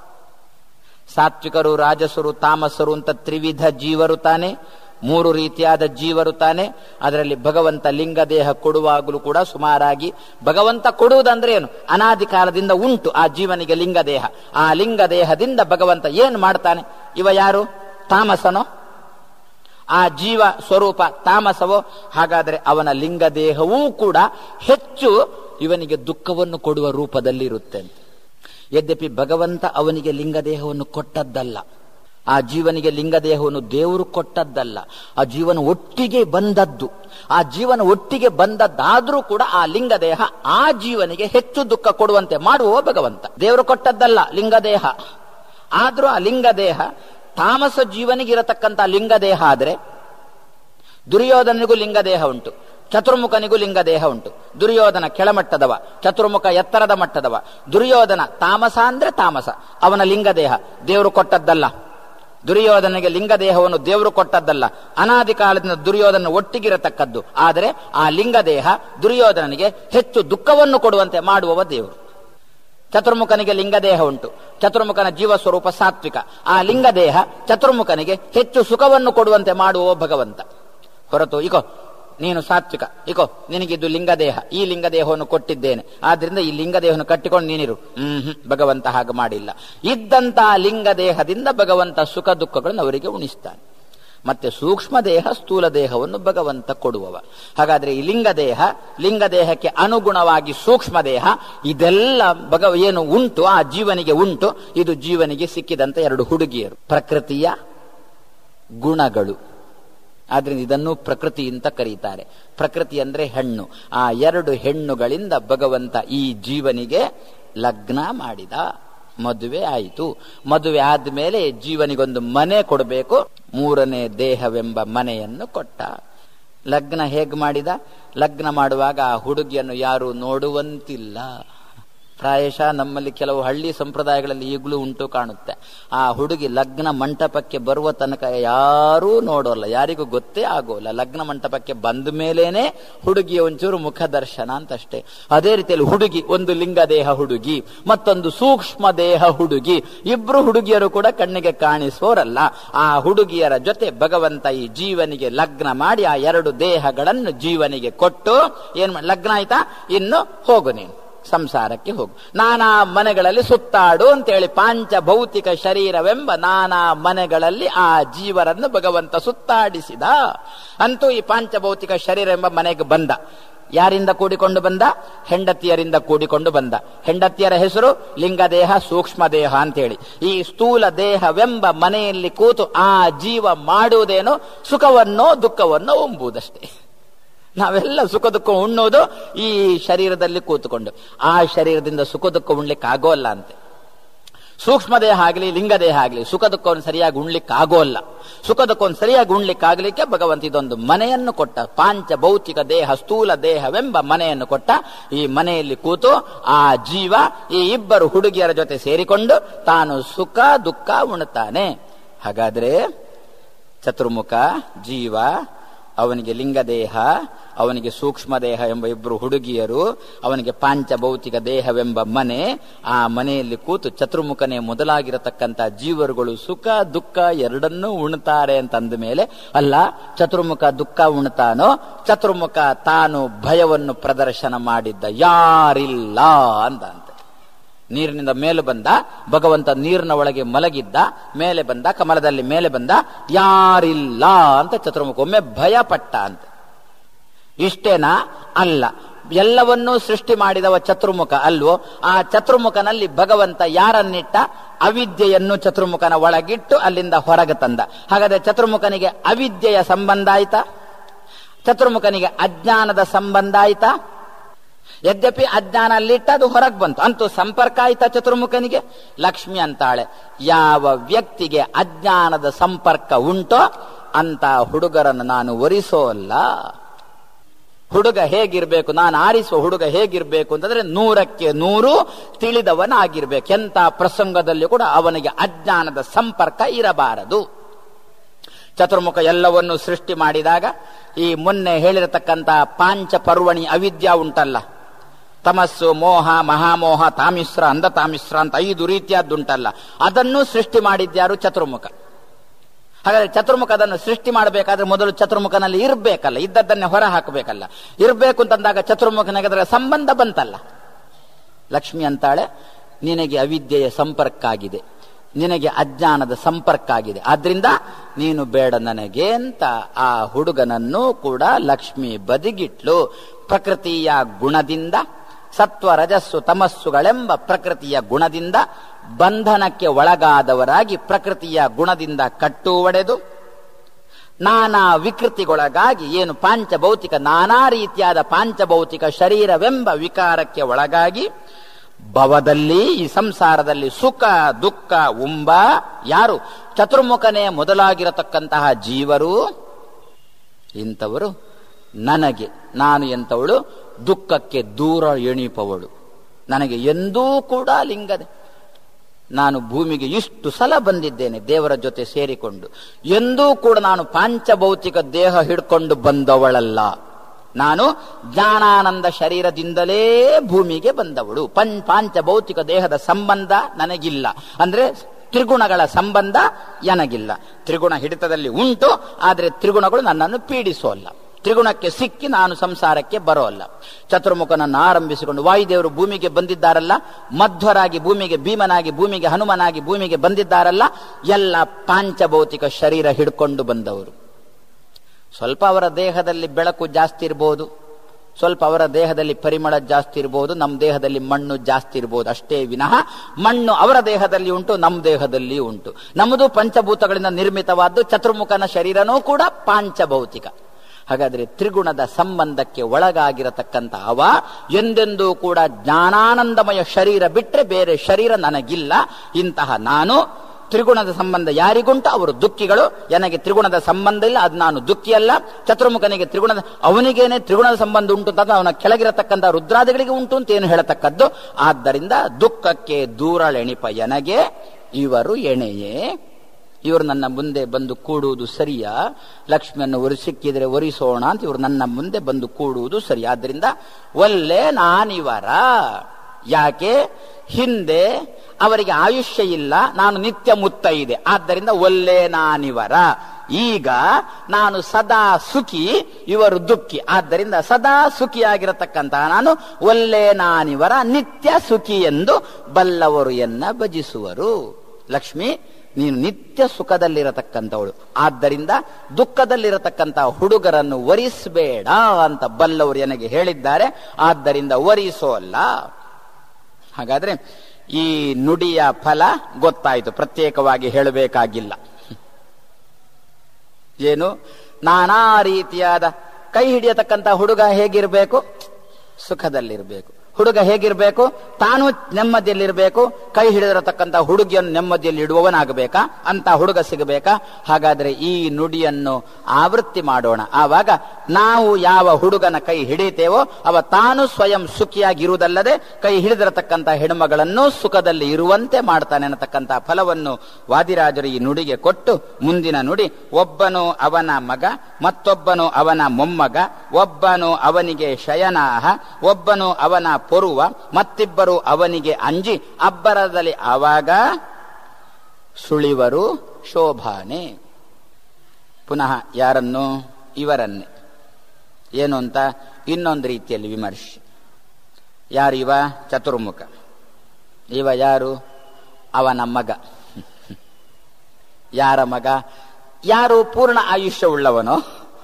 ಸಾತ್ವಿಕರು ರಾಜಸರು ತಾಮಸರು ಅಂತ ತ್ರಿವಿಧ ಜೀವರು ತಾನೆ ಮೂರು ರೀತಿಯಾದ ಜೀವರು ತಾನೆ ಅದರಲ್ಲಿ ಭಗವಂತ ಲಿಂಗ ದೇಹ ಕೊಡುವಾಗಲೂ ಕೂಡ ಸುಮಾರಾಗಿ ಭಗವಂತ ಕೊಡುವುದಂದ್ರೆ ಏನು ಅನಾದಿ ಕಾಲದಿಂದ ಉಂಟು ಆ ಜೀವನಿಗೆ ಲಿಂಗ ದೇಹ ಆ ಲಿಂಗ ದೇಹದಿಂದ ಭಗವಂತ ಏನು ಮಾಡ್ತಾನೆ ಇವ ಯಾರು ತಾಮಸನೋ ಆ ಜೀವ ಸ್ವರೂಪ ತಾಮಸವೋ ಹಾಗಾದರೆ ಅವನ ಲಿಂಗ ದೇಹವೂ ಕೂಡ ಹೆಚ್ಚು ಇವನಿಗೆ ದುಃಖವನ್ನು ಕೊಡುವ ರೂಪದಲ್ಲಿರುತ್ತೆ ಅಂತ ಯದ್ಯಪಿ ಭಗವಂತ ಅವನಿಗೆ ಲಿಂಗದೇಹವನ್ನು ಕೊಟ್ಟದ್ದಲ್ಲ ಆ ಜೀವನಿಗೆ ಲಿಂಗದೇಹವನ್ನು ದೇವರು ಕೊಟ್ಟದ್ದಲ್ಲ ಆ ಜೀವನ ಒಟ್ಟಿಗೆ ಬಂದದ್ದು ಆ ಜೀವನ ಒಟ್ಟಿಗೆ ಬಂದದ್ದಾದ್ರೂ ಕೂಡ ಆ ಲಿಂಗದೇಹ ಆ ಜೀವನಿಗೆ ಹೆಚ್ಚು ದುಃಖ ಕೊಡುವಂತೆ ಮಾಡುವ ಭಗವಂತ ದೇವರು ಕೊಟ್ಟದ್ದಲ್ಲ ಲಿಂಗದೇಹ ಆದ್ರೂ ಆ ಲಿಂಗದೇಹ ತಾಮಸ ಜೀವನಿಗಿರತಕ್ಕಂಥ ಲಿಂಗದೇಹ ಆದ್ರೆ ದುರ್ಯೋಧನಿಗೂ ಲಿಂಗದೇಹ ಉಂಟು ಚತುರ್ಮುಖನಿಗೂ ಲಿಂಗ ದೇಹ ಉಂಟು ದುರ್ಯೋಧನ ಕೆಳಮಟ್ಟದವ ಚತುರ್ಮುಖ ಎತ್ತರದ ಮಟ್ಟದವ ದುರ್ಯೋಧನ ತಾಮಸ ಅಂದ್ರೆ ತಾಮಸ ಅವನ ಲಿಂಗ ದೇಹ ದೇವರು ಕೊಟ್ಟದ್ದಲ್ಲ ದುರ್ಯೋಧನಿಗೆ ಲಿಂಗ ದೇಹವನ್ನು ದೇವರು ಕೊಟ್ಟದ್ದಲ್ಲ ಅನಾದಿ ಕಾಲದಿಂದ ದುರ್ಯೋಧನ ಒಟ್ಟಿಗಿರತಕ್ಕದ್ದು ಆದರೆ ಆ ಲಿಂಗ ದೇಹ ದುರ್ಯೋಧನನಿಗೆ ಹೆಚ್ಚು ದುಃಖವನ್ನು ಕೊಡುವಂತೆ ಮಾಡುವವ ದೇವರು ಚತುರ್ಮುಖನಿಗೆ ಲಿಂಗದೇಹ ಉಂಟು ಚತುರ್ಮುಖನ ಜೀವ ಸ್ವರೂಪ ಸಾತ್ವಿಕ ಆ ಲಿಂಗದೇಹ ಚತುರ್ಮುಖನಿಗೆ ಹೆಚ್ಚು ಸುಖವನ್ನು ಕೊಡುವಂತೆ ಮಾಡುವ ಭಗವಂತ ಹೊರತು ಇಕೋ ನೀನು ಸಾತ್ವಿಕ ಇಕೋ ನಿನಗಿದ್ದು ಲಿಂಗದೇಹ ಈ ಲಿಂಗದೇಹವನ್ನು ಕೊಟ್ಟಿದ್ದೇನೆ ಆದ್ರಿಂದ ಈ ಲಿಂಗದೇಹವನ್ನು ಕಟ್ಟಿಕೊಂಡು ನೀನಿರು ಹ್ಮ್ ಹ್ಮ್ ಭಗವಂತ ಹಾಗೆ ಮಾಡಿಲ್ಲ ಇದ್ದಂತಹ ಲಿಂಗದೇಹದಿಂದ ಭಗವಂತ ಸುಖ ದುಃಖಗಳನ್ನು ಅವರಿಗೆ ಉಣಿಸ್ತಾನೆ ಮತ್ತೆ ಸೂಕ್ಷ್ಮ ದೇಹ ಸ್ಥೂಲ ದೇಹವನ್ನು ಭಗವಂತ ಕೊಡುವವ ಹಾಗಾದ್ರೆ ಈ ಲಿಂಗ ದೇಹ ಲಿಂಗ ದೇಹಕ್ಕೆ ಅನುಗುಣವಾಗಿ ಸೂಕ್ಷ್ಮ ದೇಹ ಇದೆಲ್ಲ ಭಗವ ಏನು ಉಂಟು ಆ ಜೀವನಿಗೆ ಉಂಟು ಇದು ಜೀವನಿಗೆ ಸಿಕ್ಕಿದಂತ ಎರಡು ಹುಡುಗಿಯರು ಪ್ರಕೃತಿಯ ಗುಣಗಳು ಆದ್ರಿಂದ ಇದನ್ನು ಪ್ರಕೃತಿ ಅಂತ ಕರೀತಾರೆ ಪ್ರಕೃತಿ ಅಂದ್ರೆ ಹೆಣ್ಣು ಆ ಎರಡು ಹೆಣ್ಣುಗಳಿಂದ ಭಗವಂತ ಈ ಜೀವನಿಗೆ ಲಗ್ನ ಮಾಡಿದ ಮದುವೆ ಆಯಿತು ಮದುವೆ ಆದ್ಮೇಲೆ ಜೀವನಿಗೊಂದು ಮನೆ ಕೊಡಬೇಕು ಮೂರನೇ ದೇಹವೆಂಬ ಮನೆಯನ್ನು ಕೊಟ್ಟ ಲಗ್ನ ಹೇಗ್ ಮಾಡಿದ ಲಗ್ನ ಮಾಡುವಾಗ ಆ ಹುಡುಗಿಯನ್ನು ಯಾರು ನೋಡುವಂತಿಲ್ಲ ಪ್ರಾಯಶಃ ನಮ್ಮಲ್ಲಿ ಕೆಲವು ಹಳ್ಳಿ ಸಂಪ್ರದಾಯಗಳಲ್ಲಿ ಈಗಲೂ ಉಂಟು ಕಾಣುತ್ತೆ ಆ ಹುಡುಗಿ ಲಗ್ನ ಮಂಟಪಕ್ಕೆ ಬರುವ ತನಕ ಯಾರೂ ನೋಡೋಲ್ಲ ಯಾರಿಗೂ ಗೊತ್ತೇ ಆಗೋಲ್ಲ ಲಗ್ನ ಮಂಟಪಕ್ಕೆ ಬಂದ ಮೇಲೇನೆ ಹುಡುಗಿಯ ಒಂಚೂರು ಮುಖ ದರ್ಶನ ಅಂತಷ್ಟೇ ಅದೇ ರೀತಿಯಲ್ಲಿ ಹುಡುಗಿ ಒಂದು ಲಿಂಗ ದೇಹ ಹುಡುಗಿ ಮತ್ತೊಂದು ಸೂಕ್ಷ್ಮ ದೇಹ ಹುಡುಗಿ ಇಬ್ರು ಹುಡುಗಿಯರು ಕೂಡ ಕಣ್ಣಿಗೆ ಕಾಣಿಸುವವರಲ್ಲ ಆ ಹುಡುಗಿಯರ ಜೊತೆ ಭಗವಂತ ಈ ಜೀವನಿಗೆ ಲಗ್ನ ಮಾಡಿ ಆ ಎರಡು ದೇಹಗಳನ್ನು ಜೀವನಿಗೆ ಕೊಟ್ಟು ಏನ್ ಮಾಡ್- ಲಗ್ನ ಆಯ್ತಾ ಇನ್ನು ಹೋಗು ನೀನು ಸಂಸಾರಕ್ಕೆ ಹೋಗು ನಾನಾ ಮನೆಗಳಲ್ಲಿ ಸುತ್ತಾಡು ಅಂತೇಳಿ ಪಾಂಚ ಭೌತಿಕ ಶರೀರವೆಂಬ ನಾನಾ ಮನೆಗಳಲ್ಲಿ ಆ ಜೀವರನ್ನು ಭಗವಂತ ಸುತ್ತಾಡಿಸಿದ ಅಂತೂ ಈ ಪಾಂಚಭೌತಿಕ ಶರೀರ ಎಂಬ ಮನೆಗೆ ಬಂದ ಯಾರಿಂದ ಕೂಡಿಕೊಂಡು ಬಂದ ಹೆಂಡತಿಯರಿಂದ ಕೂಡಿಕೊಂಡು ಬಂದ ಹೆಂಡತಿಯರ ಹೆಸರು ಲಿಂಗದೇಹ ಸೂಕ್ಷ್ಮ ದೇಹ ಅಂತೇಳಿ ಈ ಸ್ಥೂಲ ದೇಹವೆಂಬ ಮನೆಯಲ್ಲಿ ಕೂತು ಆ ಜೀವ ಮಾಡುವುದೇನು ಸುಖವನ್ನೋ ದುಃಖವನ್ನೋ ಎಂಬುದಷ್ಟೇ ನಾವೆಲ್ಲ ಸುಖ ದುಃಖ ಉಣ್ಣೋದು ಈ ಶರೀರದಲ್ಲಿ ಕೂತುಕೊಂಡು ಆ ಶರೀರದಿಂದ ಸುಖ ದುಃಖ ಉಣ್ಲಿಕ್ಕೆ ಆಗೋಲ್ಲ ಅಂತೆ ಸೂಕ್ಷ್ಮ ದೇಹ ಆಗಲಿ ಲಿಂಗ ದೇಹ ಆಗಲಿ ಸುಖ ದುಃಖವನ್ನು ಸರಿಯಾಗಿ ಉಣ್ಲಿಕ್ಕೆ ಆಗೋಲ್ಲ ಸುಖ ದುಃಖವನ್ನು ಸರಿಯಾಗಿ ಉಣ್ಲಿಕ್ಕೆ ಆಗ್ಲಿಕ್ಕೆ ಭಗವಂತ ಇದೊಂದು ಮನೆಯನ್ನು ಕೊಟ್ಟ ಪಾಂಚ ಭೌತಿಕ ದೇಹ ಸ್ಥೂಲ ದೇಹವೆಂಬ ಮನೆಯನ್ನು ಕೊಟ್ಟ ಈ ಮನೆಯಲ್ಲಿ ಕೂತು ಆ ಜೀವ ಈ ಇಬ್ಬರು ಹುಡುಗಿಯರ ಜೊತೆ ಸೇರಿಕೊಂಡು ತಾನು ಸುಖ ದುಃಖ ಉಣ್ತಾನೆ ಹಾಗಾದ್ರೆ ಚತುರ್ಮುಖ ಜೀವ ಅವನಿಗೆ ಲಿಂಗದೇಹ ಅವನಿಗೆ ಸೂಕ್ಷ್ಮ ದೇಹ ಎಂಬ ಇಬ್ಬರು ಹುಡುಗಿಯರು ಅವನಿಗೆ ಪಾಂಚಭೌತಿಕ ದೇಹವೆಂಬ ಮನೆ ಆ ಮನೆಯಲ್ಲಿ ಕೂತು ಚತುರ್ಮುಖನೇ ಮೊದಲಾಗಿರತಕ್ಕಂತ ಜೀವರುಗಳು ಸುಖ ದುಃಖ ಎರಡನ್ನೂ ಉಣ್ತಾರೆ ಅಂತಂದ ಮೇಲೆ ಅಲ್ಲ ಚತುರ್ಮುಖ ದುಃಖ ಉಣ್ತಾನೋ ಚತುರ್ಮುಖ ತಾನು ಭಯವನ್ನು ಪ್ರದರ್ಶನ ಮಾಡಿದ್ದ ಯಾರಿಲ್ಲ ಅಂತ ಅಂತೆ ನೀರಿನಿಂದ ಮೇಲೆ ಬಂದ ಭಗವಂತ ನೀರಿನ ಒಳಗೆ ಮಲಗಿದ್ದ ಮೇಲೆ ಬಂದ ಕಮಲದಲ್ಲಿ ಮೇಲೆ ಬಂದ ಯಾರಿಲ್ಲ ಅಂತ ಚತುರ್ಮುಖ ಒಮ್ಮೆ ಭಯ ಪಟ್ಟ ಅಂತ ಇಷ್ಟೇನಾ ಅಲ್ಲ ಎಲ್ಲವನ್ನೂ ಸೃಷ್ಟಿ ಮಾಡಿದವ ಚತುರ್ಮುಖ ಅಲ್ವೋ ಆ ಚತುರ್ಮುಖನಲ್ಲಿ ಭಗವಂತ ಯಾರನ್ನಿಟ್ಟ ಅವಿದ್ಯೆಯನ್ನು ಚತುರ್ಮುಖನ ಒಳಗಿಟ್ಟು ಅಲ್ಲಿಂದ ಹೊರಗೆ ತಂದ ಹಾಗಾದ್ರೆ ಚತುರ್ಮುಖನಿಗೆ ಅವಿದ್ಯೆಯ ಸಂಬಂಧ ಆಯ್ತಾ ಚತುರ್ಮುಖನಿಗೆ ಅಜ್ಞಾನದ ಸಂಬಂಧ ಆಯ್ತಾ ಯದ್ಯಪಿ ಅಜ್ಞಾನ ಅಲ್ಲಿಟ್ಟ ಅದು ಹೊರಗೆ ಬಂತು ಅಂತೂ ಸಂಪರ್ಕ ಆಯ್ತಾ ಚತುರ್ಮುಖನಿಗೆ ಲಕ್ಷ್ಮಿ ಅಂತಾಳೆ ಯಾವ ವ್ಯಕ್ತಿಗೆ ಅಜ್ಞಾನದ ಸಂಪರ್ಕ ಉಂಟೋ ಅಂತ ಹುಡುಗರನ್ನು ನಾನು ಒರಿಸೋಲ್ಲ ಹುಡುಗ ಹೇಗಿರ್ಬೇಕು ನಾನು ಆರಿಸುವ ಹುಡುಗ ಹೇಗಿರ್ಬೇಕು ಅಂತಂದ್ರೆ ನೂರಕ್ಕೆ ನೂರು ತಿಳಿದವನಾಗಿರ್ಬೇಕು ಎಂತ ಪ್ರಸಂಗದಲ್ಲಿ ಕೂಡ ಅವನಿಗೆ ಅಜ್ಞಾನದ ಸಂಪರ್ಕ ಇರಬಾರದು ಚತುರ್ಮುಖ ಎಲ್ಲವನ್ನು ಸೃಷ್ಟಿ ಮಾಡಿದಾಗ ಈ ಮೊನ್ನೆ ಹೇಳಿರತಕ್ಕಂತ ಪಾಂಚ ಪರ್ವಣಿ ಅವಿದ್ಯಾ ಉಂಟಲ್ಲ ತಮಸ್ಸು ಮೋಹ ಮಹಾಮೋಹ ತಾಮಿಶ್ರ ಅಂಧ ತಾಮಿಶ್ರ ಅಂತ ಐದು ರೀತಿಯಾದ್ದುಂಟಲ್ಲ ಅದನ್ನು ಸೃಷ್ಟಿ ಮಾಡಿದ್ಯಾರು ಚತುರ್ಮುಖ ಹಾಗಾದ್ರೆ ಚತುರ್ಮುಖ ಅದನ್ನು ಸೃಷ್ಟಿ ಮಾಡಬೇಕಾದ್ರೆ ಮೊದಲು ಚತುರ್ಮುಖನಲ್ಲಿ ಇರ್ಬೇಕಲ್ಲ ಇದ್ದದ್ದನ್ನೇ ಹೊರ ಹಾಕಬೇಕಲ್ಲ ಇರ್ಬೇಕು ಅಂತಂದಾಗ ಚತುರ್ಮುಖನಿಗೆ ಅದರ ಸಂಬಂಧ ಬಂತಲ್ಲ ಲಕ್ಷ್ಮಿ ಅಂತಾಳೆ ನಿನಗೆ ಅವಿದ್ಯೆಯ ಸಂಪರ್ಕ ಆಗಿದೆ ನಿನಗೆ ಅಜ್ಞಾನದ ಸಂಪರ್ಕ ಆಗಿದೆ ಆದ್ರಿಂದ ನೀನು ಬೇಡ ನನಗೆ ಅಂತ ಆ ಹುಡುಗನನ್ನು ಕೂಡ ಲಕ್ಷ್ಮಿ ಬದಿಗಿಟ್ಲು ಪ್ರಕೃತಿಯ ಗುಣದಿಂದ ಸತ್ವ ರಜಸ್ಸು ತಮಸ್ಸುಗಳೆಂಬ ಪ್ರಕೃತಿಯ ಗುಣದಿಂದ ಬಂಧನಕ್ಕೆ ಒಳಗಾದವರಾಗಿ ಪ್ರಕೃತಿಯ ಗುಣದಿಂದ ಕಟ್ಟು ಒಡೆದು ನಾನಾ ವಿಕೃತಿಗೊಳಗಾಗಿ ಏನು ಪಾಂಚಭೌತಿಕ ನಾನಾ ರೀತಿಯಾದ ಪಾಂಚಭೌತಿಕ ಶರೀರವೆಂಬ ವಿಕಾರಕ್ಕೆ ಒಳಗಾಗಿ ಭವದಲ್ಲಿ ಈ ಸಂಸಾರದಲ್ಲಿ ಸುಖ ದುಃಖ ಉಂಬ ಯಾರು ಚತುರ್ಮುಖನೇ ಮೊದಲಾಗಿರತಕ್ಕಂತಹ ಜೀವರು ಇಂಥವರು ನನಗೆ ನಾನು ಎಂಥವಳು ದುಃಖಕ್ಕೆ ದೂರ ಎಣಿಪವಳು ನನಗೆ ಎಂದೂ ಕೂಡ ಲಿಂಗದೆ ನಾನು ಭೂಮಿಗೆ ಇಷ್ಟು ಸಲ ಬಂದಿದ್ದೇನೆ ದೇವರ ಜೊತೆ ಸೇರಿಕೊಂಡು ಎಂದೂ ಕೂಡ ನಾನು ಪಾಂಚಭೌತಿಕ ದೇಹ ಹಿಡ್ಕೊಂಡು ಬಂದವಳಲ್ಲ ನಾನು ಜ್ಞಾನಾನಂದ ಶರೀರದಿಂದಲೇ ಭೂಮಿಗೆ ಬಂದವಳು ಪಂ ಪಾಂಚಭೌತಿಕ ದೇಹದ ಸಂಬಂಧ ನನಗಿಲ್ಲ ಅಂದ್ರೆ ತ್ರಿಗುಣಗಳ ಸಂಬಂಧ ನನಗಿಲ್ಲ ತ್ರಿಗುಣ ಹಿಡಿತದಲ್ಲಿ ಉಂಟು ಆದರೆ ತ್ರಿಗುಣಗಳು ನನ್ನನ್ನು ಪೀಡಿಸೋಲ್ಲ ತ್ರಿಗುಣಕ್ಕೆ ಸಿಕ್ಕಿ ನಾನು ಸಂಸಾರಕ್ಕೆ ಬರೋಲ್ಲ ಚತುರ್ಮುಖನನ್ನು ಆರಂಭಿಸಿಕೊಂಡು ವಾಯುದೇವರು ಭೂಮಿಗೆ ಬಂದಿದ್ದಾರಲ್ಲ ಮಧ್ವರಾಗಿ ಭೂಮಿಗೆ ಭೀಮನಾಗಿ ಭೂಮಿಗೆ ಹನುಮನಾಗಿ ಭೂಮಿಗೆ ಬಂದಿದ್ದಾರಲ್ಲ ಎಲ್ಲ ಪಾಂಚಭೌತಿಕ ಶರೀರ ಹಿಡ್ಕೊಂಡು ಬಂದವರು ಸ್ವಲ್ಪ ಅವರ ದೇಹದಲ್ಲಿ ಬೆಳಕು ಜಾಸ್ತಿ ಇರಬಹುದು ಸ್ವಲ್ಪ ಅವರ ದೇಹದಲ್ಲಿ ಪರಿಮಳ ಜಾಸ್ತಿ ಇರಬಹುದು ನಮ್ಮ ದೇಹದಲ್ಲಿ ಮಣ್ಣು ಜಾಸ್ತಿ ಇರಬಹುದು ಅಷ್ಟೇ ವಿನಃ ಮಣ್ಣು ಅವರ ದೇಹದಲ್ಲಿ ಉಂಟು ನಮ್ಮ ದೇಹದಲ್ಲಿ ಉಂಟು ನಮ್ಮದು ಪಂಚಭೂತಗಳಿಂದ ನಿರ್ಮಿತವಾದ್ದು ಚತುರ್ಮುಖನ ಶರೀರನೂ ಕೂಡ ಪಾಂಚಭೌತಿಕ ಹಾಗಾದ್ರೆ ತ್ರಿಗುಣದ ಸಂಬಂಧಕ್ಕೆ ಒಳಗಾಗಿರತಕ್ಕಂಥ ಅವ ಎಂದೆಂದೂ ಕೂಡ ಜ್ಞಾನಾನಂದಮಯ ಶರೀರ ಬಿಟ್ರೆ ಬೇರೆ ಶರೀರ ನನಗಿಲ್ಲ ಇಂತಹ ನಾನು ತ್ರಿಗುಣದ ಸಂಬಂಧ ಯಾರಿಗುಂಟು ಅವರು ದುಃಖಿಗಳು ನನಗೆ ತ್ರಿಗುಣದ ಸಂಬಂಧ ಇಲ್ಲ ಅದು ನಾನು ದುಃಖಿ ಅಲ್ಲ ಚತುರ್ಮುಖನಿಗೆ ತ್ರಿಗುಣದ ಅವನಿಗೇನೆ ತ್ರಿಗುಣದ ಸಂಬಂಧ ಉಂಟು ಅಂತ ಅವನ ಕೆಳಗಿರತಕ್ಕಂಥ ರುದ್ರಾದಿಗಳಿಗೆ ಉಂಟು ಅಂತ ಏನು ಹೇಳತಕ್ಕದ್ದು ಆದ್ದರಿಂದ ದುಃಖಕ್ಕೆ ದೂರಳೆಣಿಪ ಎನಗೆ ಇವರು ಎಣೆಯೇ ಇವರು ನನ್ನ ಮುಂದೆ ಬಂದು ಕೂಡುವುದು ಸರಿಯಾ ಲಕ್ಷ್ಮಿಯನ್ನು ಒರಿ ಸಿಕ್ಕಿದ್ರೆ ಒರಿಸೋಣ ಅಂತ ಇವರು ನನ್ನ ಮುಂದೆ ಬಂದು ಕೂಡುವುದು ಸರಿ ಆದ್ರಿಂದ ಒಲ್ಲೆ ನಾನಿವರ ಯಾಕೆ ಹಿಂದೆ ಅವರಿಗೆ ಆಯುಷ್ಯ ಇಲ್ಲ ನಾನು ನಿತ್ಯ ಮುತ್ತ ಇದೆ ಆದ್ದರಿಂದ ಒಲ್ಲೆ ನಾನಿವರ ಈಗ ನಾನು ಸದಾ ಸುಖಿ ಇವರು ದುಃಖಿ ಆದ್ದರಿಂದ ಸದಾ ಸುಖಿಯಾಗಿರತಕ್ಕಂತಹ ನಾನು ಒಲ್ಲೆ ನಾನಿವರ ನಿತ್ಯ ಸುಖಿ ಎಂದು ಬಲ್ಲವರು ಎನ್ನ ಭಜಿಸುವರು ಲಕ್ಷ್ಮಿ ನೀನು ನಿತ್ಯ ಸುಖದಲ್ಲಿರತಕ್ಕಂಥವಳು ಆದ್ದರಿಂದ ದುಃಖದಲ್ಲಿರತಕ್ಕಂತಹ ಹುಡುಗರನ್ನು ವರಿಸಬೇಡ ಅಂತ ಬಲ್ಲವರು ನನಗೆ ಹೇಳಿದ್ದಾರೆ ಆದ್ದರಿಂದ ವರಿಸೋಲ್ಲ ಹಾಗಾದ್ರೆ ಈ ನುಡಿಯ ಫಲ ಗೊತ್ತಾಯಿತು ಪ್ರತ್ಯೇಕವಾಗಿ ಹೇಳಬೇಕಾಗಿಲ್ಲ ಏನು ನಾನಾ ರೀತಿಯಾದ ಕೈ ಹಿಡಿಯತಕ್ಕಂಥ ಹುಡುಗ ಹೇಗಿರಬೇಕು ಸುಖದಲ್ಲಿರಬೇಕು ಹುಡುಗ ಹೇಗಿರಬೇಕು ತಾನು ನೆಮ್ಮದಿಯಲ್ಲಿರಬೇಕು ಕೈ ಹಿಡಿದಿರತಕ್ಕಂಥ ಹುಡುಗಿಯನ್ನು ನೆಮ್ಮದಿಯಲ್ಲಿ ಇಡುವವನಾಗಬೇಕಾ ಅಂತ ಹುಡುಗ ಸಿಗಬೇಕಾ ಹಾಗಾದ್ರೆ ಈ ನುಡಿಯನ್ನು ಆವೃತ್ತಿ ಮಾಡೋಣ ಆವಾಗ ನಾವು ಯಾವ ಹುಡುಗನ ಕೈ ಹಿಡಿತೇವೋ ಅವ ತಾನು ಸ್ವಯಂ ಸುಖಿಯಾಗಿರುವುದಲ್ಲದೆ ಕೈ ಹಿಡಿದಿರತಕ್ಕಂಥ ಹೆಣ್ಮಗಳನ್ನು ಸುಖದಲ್ಲಿ ಇರುವಂತೆ ಮಾಡ್ತಾನೆ ಅನ್ನತಕ್ಕಂಥ ಫಲವನ್ನು ವಾದಿರಾಜರು ಈ ನುಡಿಗೆ ಕೊಟ್ಟು ಮುಂದಿನ ನುಡಿ ಒಬ್ಬನು ಅವನ ಮಗ ಮತ್ತೊಬ್ಬನು ಅವನ ಮೊಮ್ಮಗ ಒಬ್ಬನು ಅವನಿಗೆ ಶಯನಾಹ ಒಬ್ಬನು ಅವನ ಪೊರುವ ಮತ್ತಿಬ್ಬರು ಅವನಿಗೆ ಅಂಜಿ ಅಬ್ಬರದಲ್ಲಿ ಆವಾಗ ಸುಳಿವರು ಶೋಭಾನೆ ಪುನಃ ಯಾರನ್ನು ಇವರನ್ನೇ ಏನು ಅಂತ ಇನ್ನೊಂದು ರೀತಿಯಲ್ಲಿ ವಿಮರ್ಶೆ ಯಾರು ಇವ ಚತುರ್ಮುಖ ಇವ ಯಾರು ಅವನ ಮಗ ಯಾರ ಮಗ ಯಾರು ಪೂರ್ಣ ಆಯುಷ್ಯ ಉಳ್ಳವನೋ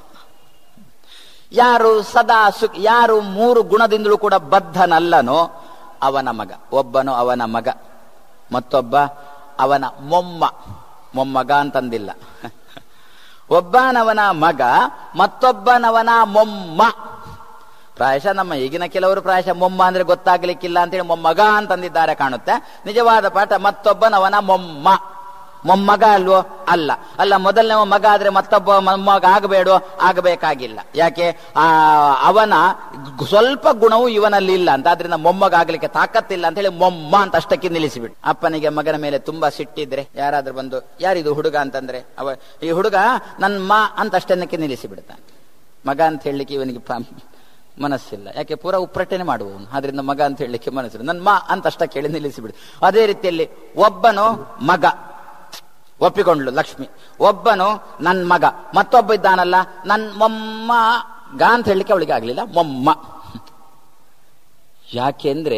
ಯಾರು ಸದಾ ಸು ಯಾರು ಮೂರು ಗುಣದಿಂದಲೂ ಕೂಡ ಬದ್ಧನಲ್ಲನೋ ಅವನ ಮಗ ಒಬ್ಬನು ಅವನ ಮಗ ಮತ್ತೊಬ್ಬ ಅವನ ಮೊಮ್ಮ ಮೊಮ್ಮಗ ಅಂತಂದಿಲ್ಲ ಒಬ್ಬನವನ ಮಗ ಮತ್ತೊಬ್ಬನವನ ಮೊಮ್ಮ ಪ್ರಾಯಶಃ ನಮ್ಮ ಈಗಿನ ಕೆಲವರು ಪ್ರಾಯಶಃ ಮೊಮ್ಮ ಅಂದ್ರೆ ಗೊತ್ತಾಗ್ಲಿಕ್ಕಿಲ್ಲ ಅಂತೇಳಿ ಮೊಮ್ಮಗ ಅಂತಂದಿದ್ದಾರೆ ಕಾಣುತ್ತೆ ನಿಜವಾದ ಪಾಠ ಮತ್ತೊಬ್ಬನವನ ಮೊಮ್ಮ ಮೊಮ್ಮಗ ಅಲ್ವೋ ಅಲ್ಲ ಅಲ್ಲ ಮೊದಲನೇ ಮಗ ಆದ್ರೆ ಮತ್ತೊಬ್ಬ ಮೊಮ್ಮಗ ಆಗಬೇಡೋ ಆಗಬೇಕಾಗಿಲ್ಲ ಯಾಕೆ ಆ ಅವನ ಸ್ವಲ್ಪ ಗುಣವು ಇವನಲ್ಲಿ ಇಲ್ಲ ಅಂತ ಆದ್ರಿಂದ ಮೊಮ್ಮಗ ಆಗ್ಲಿಕ್ಕೆ ತಾಕತ್ತಿಲ್ಲ ಅಂತ ಹೇಳಿ ಮೊಮ್ಮ ಅಂತ ಅಷ್ಟಕ್ಕೆ ನಿಲ್ಲಿಸಿಬಿಟ್ಟು ಅಪ್ಪನಿಗೆ ಮಗನ ಮೇಲೆ ತುಂಬಾ ಸಿಟ್ಟಿದ್ರೆ ಯಾರಾದ್ರೂ ಬಂದು ಯಾರಿದು ಹುಡುಗ ಅಂತಂದ್ರೆ ಅವ ಈ ಹುಡುಗ ನನ್ ಮಾ ಅಂತ ಅಷ್ಟನ್ನಕ್ಕೆ ನಿಲ್ಲಿಸಿ ಬಿಡ್ತಾನೆ ಮಗ ಅಂತ ಹೇಳಲಿಕ್ಕೆ ಇವನಿಗೆ ಮನಸ್ಸಿಲ್ಲ ಯಾಕೆ ಪೂರಾ ಉಪ್ರಟನೆ ಮಾಡುವವನು ಆದ್ರಿಂದ ಮಗ ಅಂತ ಹೇಳಲಿಕ್ಕೆ ಮನಸ್ಸಿಲ್ಲ ನನ್ ಮಾ ಅಂತ ಅಷ್ಟ ಕೇಳಿ ನಿಲ್ಲಿಸಿಬಿಡು ಅದೇ ರೀತಿಯಲ್ಲಿ ಒಬ್ಬನು ಮಗ ಒಪ್ಪಿಕೊಂಡ್ಲು ಲಕ್ಷ್ಮಿ ಒಬ್ಬನು ನನ್ ಮಗ ಮತ್ತೊಬ್ಬ ಇದ್ದಾನಲ್ಲ ನನ್ ಮೊಮ್ಮ ಗ ಅಂತ ಹೇಳಲಿಕ್ಕೆ ಅವಳಿಗೆ ಆಗ್ಲಿಲ್ಲ ಮೊಮ್ಮ ಯಾಕೆಂದ್ರೆ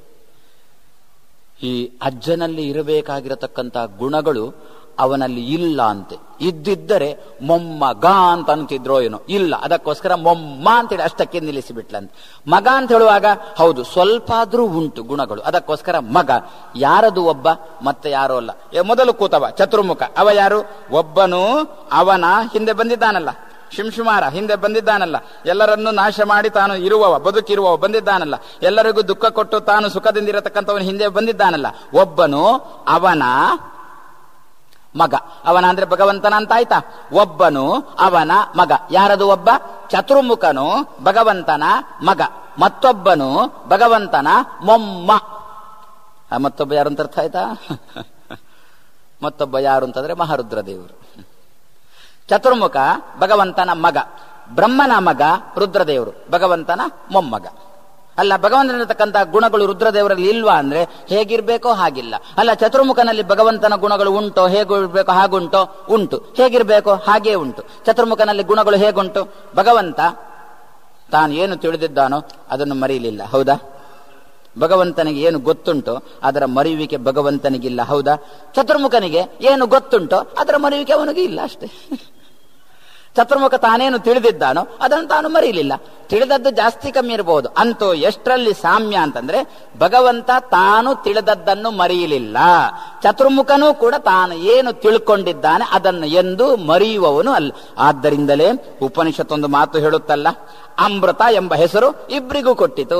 ಈ ಅಜ್ಜನಲ್ಲಿ ಇರಬೇಕಾಗಿರತಕ್ಕಂತ ಗುಣಗಳು ಅವನಲ್ಲಿ ಇಲ್ಲ ಅಂತೆ ಇದ್ದಿದ್ದರೆ ಮೊಮ್ಮಗ ಅಂತ ಅಂತಿದ್ರೋ ಏನೋ ಇಲ್ಲ ಅದಕ್ಕೋಸ್ಕರ ಮೊಮ್ಮ ಅಂತೇಳಿ ಅಷ್ಟಕ್ಕೆ ನಿಲ್ಲಿಸಿಬಿಟ್ಲಂತೆ ಮಗ ಅಂತ ಹೇಳುವಾಗ ಹೌದು ಸ್ವಲ್ಪ ಆದ್ರೂ ಉಂಟು ಗುಣಗಳು ಅದಕ್ಕೋಸ್ಕರ ಮಗ ಯಾರದು ಒಬ್ಬ ಮತ್ತೆ ಯಾರೋ ಅಲ್ಲ ಏ, ಮೊದಲು ಕೂತವ ಚತುರ್ಮುಖ ಅವ ಯಾರು ಒಬ್ಬನು ಅವನ ಹಿಂದೆ ಬಂದಿದ್ದಾನಲ್ಲ ಶಿಂಶುಮಾರ ಹಿಂದೆ ಬಂದಿದ್ದಾನಲ್ಲ ಎಲ್ಲರನ್ನೂ ನಾಶ ಮಾಡಿ ತಾನು ಇರುವವ ಬದುಕಿರುವವ ಬಂದಿದ್ದಾನಲ್ಲ ಎಲ್ಲರಿಗೂ ದುಃಖ ಕೊಟ್ಟು ತಾನು ಸುಖದಿಂದಿರತಕ್ಕಂಥವನು ಹಿಂದೆ ಬಂದಿದ್ದಾನಲ್ಲ ಒಬ್ಬನು ಅವನ ಮಗ ಅವನ ಅಂದ್ರೆ ಭಗವಂತನ ಅಂತ ಆಯ್ತಾ ಒಬ್ಬನು ಅವನ ಮಗ ಯಾರದು ಒಬ್ಬ ಚತುರ್ಮುಖನು ಭಗವಂತನ ಮಗ ಮತ್ತೊಬ್ಬನು ಭಗವಂತನ ಮೊಮ್ಮ ಆ ಮತ್ತೊಬ್ಬ ಯಾರು ಅಂತ ಅರ್ಥ ಆಯ್ತಾ ಮತ್ತೊಬ್ಬ ಯಾರು ಅಂತಂದ್ರೆ ಮಹಾರುದ್ರ ದೇವರು ಚತುರ್ಮುಖ ಭಗವಂತನ ಮಗ ಬ್ರಹ್ಮನ ಮಗ ರುದ್ರದೇವರು ಭಗವಂತನ ಮೊಮ್ಮಗ ಅಲ್ಲ ಭಗವಂತನಿರತಕ್ಕಂಥ ಗುಣಗಳು ರುದ್ರದೇವರಲ್ಲಿ ಇಲ್ವಾ ಅಂದ್ರೆ ಹೇಗಿರ್ಬೇಕೋ ಹಾಗಿಲ್ಲ ಅಲ್ಲ ಚತುರ್ಮುಖನಲ್ಲಿ ಭಗವಂತನ ಗುಣಗಳು ಉಂಟೋ ಹೇಗಿರ್ಬೇಕೋ ಹಾಗುಂಟೋ ಉಂಟು ಹೇಗಿರ್ಬೇಕೋ ಹಾಗೇ ಉಂಟು ಚತುರ್ಮುಖನಲ್ಲಿ ಗುಣಗಳು ಹೇಗುಂಟು ಭಗವಂತ ತಾನು ಏನು ತಿಳಿದಿದ್ದಾನೋ ಅದನ್ನು ಮರೆಯಲಿಲ್ಲ ಹೌದಾ ಭಗವಂತನಿಗೆ ಏನು ಗೊತ್ತುಂಟೋ ಅದರ ಮರೆಯುವಿಕೆ ಭಗವಂತನಿಗಿಲ್ಲ ಹೌದಾ ಚತುರ್ಮುಖನಿಗೆ ಏನು ಗೊತ್ತುಂಟೋ ಅದರ ಮರೆಯುವಿಕೆ ಅವನಿಗೆ ಇಲ್ಲ ಅಷ್ಟೇ ಚತುರ್ಮುಖ ತಾನೇನು ತಿಳಿದಿದ್ದಾನೋ ಅದನ್ನು ತಾನು ಮರೀಲಿಲ್ಲ ತಿಳಿದದ್ದು ಜಾಸ್ತಿ ಕಮ್ಮಿ ಇರಬಹುದು ಅಂತೂ ಎಷ್ಟರಲ್ಲಿ ಸಾಮ್ಯ ಅಂತಂದ್ರೆ ಭಗವಂತ ತಾನು ತಿಳಿದದ್ದನ್ನು ಮರೆಯಲಿಲ್ಲ ಚತುರ್ಮುಖನೂ ಕೂಡ ತಾನು ಏನು ತಿಳ್ಕೊಂಡಿದ್ದಾನೆ ಅದನ್ನು ಎಂದು ಮರೆಯುವವನು ಅಲ್ಲ ಆದ್ದರಿಂದಲೇ ಉಪನಿಷತ್ತೊಂದು ಮಾತು ಹೇಳುತ್ತಲ್ಲ ಅಮೃತ ಎಂಬ ಹೆಸರು ಇಬ್ಬರಿಗೂ ಕೊಟ್ಟಿತು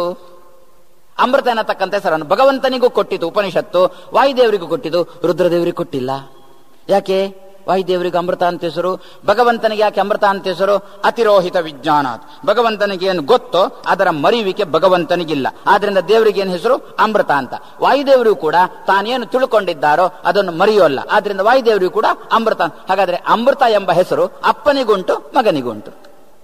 ಅಮೃತ ಎನ್ನತಕ್ಕಂಥ ಹೆಸರನ್ನು ಭಗವಂತನಿಗೂ ಕೊಟ್ಟಿತು ಉಪನಿಷತ್ತು ವಾಯುದೇವರಿಗೂ ಕೊಟ್ಟಿತು ರುದ್ರದೇವರಿಗೂ ಕೊಟ್ಟಿಲ್ಲ ಯಾಕೆ ವಾಯುದೇವರಿಗೆ ಅಮೃತ ಅಂತ ಹೆಸರು ಭಗವಂತನಿಗೆ ಯಾಕೆ ಅಮೃತ ಅಂತ ಹೆಸರು ಅತಿರೋಹಿತ ವಿಜ್ಞಾನ ಭಗವಂತನಿಗೆ ಏನು ಗೊತ್ತೋ ಅದರ ಮರಿವಿಕೆ ಭಗವಂತನಿಗಿಲ್ಲ ಆದ್ರಿಂದ ದೇವರಿಗೆ ಏನು ಹೆಸರು ಅಮೃತ ಅಂತ ವಾಯುದೇವರು ಕೂಡ ತಾನೇನು ತಿಳ್ಕೊಂಡಿದ್ದಾರೋ ಅದನ್ನು ಮರೆಯೋಲ್ಲ ಆದ್ರಿಂದ ವಾಯುದೇವರಿಗೂ ಕೂಡ ಅಮೃತ ಹಾಗಾದ್ರೆ ಅಮೃತ ಎಂಬ ಹೆಸರು ಅಪ್ಪನಿಗುಂಟು ಮಗನಿಗುಂಟು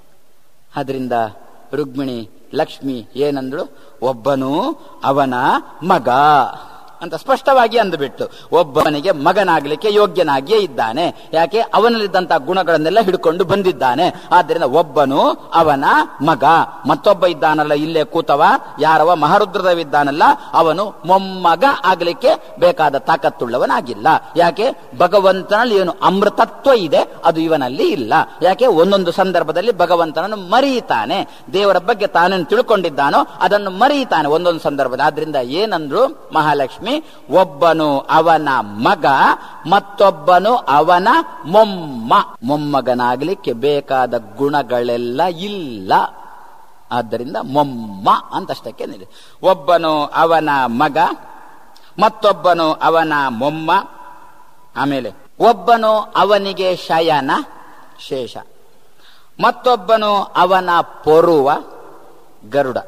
ಆದ್ರಿಂದ ರುಕ್ಮಿಣಿ ಲಕ್ಷ್ಮಿ ಏನಂದ್ರು ಒಬ್ಬನು ಅವನ ಮಗ ಅಂತ ಸ್ಪಷ್ಟವಾಗಿ ಅಂದುಬಿಟ್ಟು ಒಬ್ಬನಿಗೆ ಮಗನಾಗಲಿಕ್ಕೆ ಯೋಗ್ಯನಾಗಿಯೇ ಇದ್ದಾನೆ ಯಾಕೆ ಅವನಲ್ಲಿದ್ದಂತಹ ಗುಣಗಳನ್ನೆಲ್ಲ ಹಿಡ್ಕೊಂಡು ಬಂದಿದ್ದಾನೆ ಆದ್ದರಿಂದ ಒಬ್ಬನು ಅವನ ಮಗ ಮತ್ತೊಬ್ಬ ಇದ್ದಾನಲ್ಲ ಇಲ್ಲೇ ಕೂತವ ಯಾರವ ಮಹಾರುದ್ರದವಿದ್ದಾನಲ್ಲ ಅವನು ಮೊಮ್ಮಗ ಆಗ್ಲಿಕ್ಕೆ ಬೇಕಾದ ತಾಕತ್ತುಳ್ಳವನಾಗಿಲ್ಲ ಯಾಕೆ ಭಗವಂತನಲ್ಲಿ ಏನು ಅಮೃತತ್ವ ಇದೆ ಅದು ಇವನಲ್ಲಿ ಇಲ್ಲ ಯಾಕೆ ಒಂದೊಂದು ಸಂದರ್ಭದಲ್ಲಿ ಭಗವಂತನನ್ನು ಮರೆಯುತ್ತಾನೆ ದೇವರ ಬಗ್ಗೆ ತಾನೇನು ತಿಳ್ಕೊಂಡಿದ್ದಾನೋ ಅದನ್ನು ಮರೆಯುತ್ತಾನೆ ಒಂದೊಂದು ಸಂದರ್ಭದಲ್ಲಿ ಆದ್ರಿಂದ ಏನಂದ್ರು ಮಹಾಲಕ್ಷ್ಮಿ ಒಬ್ಬನು ಅವನ ಮಗ ಮತ್ತೊಬ್ಬನು ಅವನ ಮೊಮ್ಮ ಮೊಮ್ಮಗನಾಗಲಿಕ್ಕೆ ಬೇಕಾದ ಗುಣಗಳೆಲ್ಲ ಇಲ್ಲ ಆದ್ದರಿಂದ ಮೊಮ್ಮ ಅಂತಷ್ಟಕ್ಕೆ ನಿಲ್ಲಿ ಒಬ್ಬನು ಅವನ ಮಗ ಮತ್ತೊಬ್ಬನು ಅವನ ಮೊಮ್ಮ ಆಮೇಲೆ ಒಬ್ಬನು ಅವನಿಗೆ ಶಯನ ಶೇಷ ಮತ್ತೊಬ್ಬನು ಅವನ ಪೊರುವ ಗರುಡ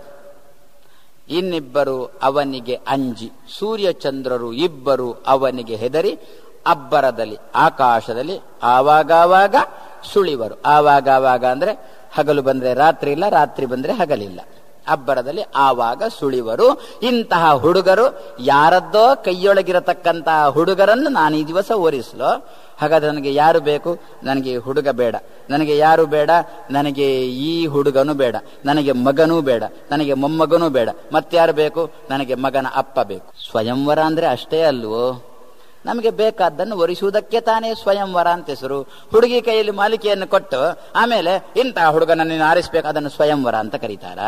ಇನ್ನಿಬ್ಬರು ಅವನಿಗೆ ಅಂಜಿ ಸೂರ್ಯಚಂದ್ರರು ಇಬ್ಬರು ಅವನಿಗೆ ಹೆದರಿ ಅಬ್ಬರದಲ್ಲಿ ಆಕಾಶದಲ್ಲಿ ಆವಾಗವಾಗ ಸುಳಿವರು ಆವಾಗವಾಗ ಅಂದ್ರೆ ಹಗಲು ಬಂದ್ರೆ ರಾತ್ರಿ ಇಲ್ಲ ರಾತ್ರಿ ಬಂದ್ರೆ ಹಗಲಿಲ್ಲ ಅಬ್ಬರದಲ್ಲಿ ಆವಾಗ ಸುಳಿವರು ಇಂತಹ ಹುಡುಗರು ಯಾರದ್ದೋ ಕೈಯೊಳಗಿರತಕ್ಕಂತಹ ಹುಡುಗರನ್ನು ನಾನು ಈ ದಿವಸ ಓರಿಸಲು ಹಾಗಾದ್ರೆ ನನಗೆ ಯಾರು ಬೇಕು ನನಗೆ ಈ ಹುಡುಗ ಬೇಡ ನನಗೆ ಯಾರು ಬೇಡ ನನಗೆ ಈ ಹುಡುಗನು ಬೇಡ ನನಗೆ ಮಗನೂ ಬೇಡ ನನಗೆ ಮೊಮ್ಮಗನೂ ಬೇಡ ಮತ್ತಾರು ಬೇಕು ನನಗೆ ಮಗನ ಅಪ್ಪ ಬೇಕು ಸ್ವಯಂವರ ಅಂದ್ರೆ ಅಷ್ಟೇ ಅಲ್ವೋ ನಮಗೆ ಬೇಕಾದ್ದನ್ನು ಒರಿಸುವುದಕ್ಕೆ ತಾನೇ ಸ್ವಯಂವರ ಅಂತ ಹೆಸರು ಹುಡುಗಿ ಕೈಯಲ್ಲಿ ಮಾಲಿಕೆಯನ್ನು ಕೊಟ್ಟು ಆಮೇಲೆ ಇಂತಹ ಹುಡುಗನನ್ನು ನೀನು ಆರಿಸ್ಬೇಕು ಅದನ್ನು ಸ್ವಯಂವರ ಅಂತ ಕರೀತಾರ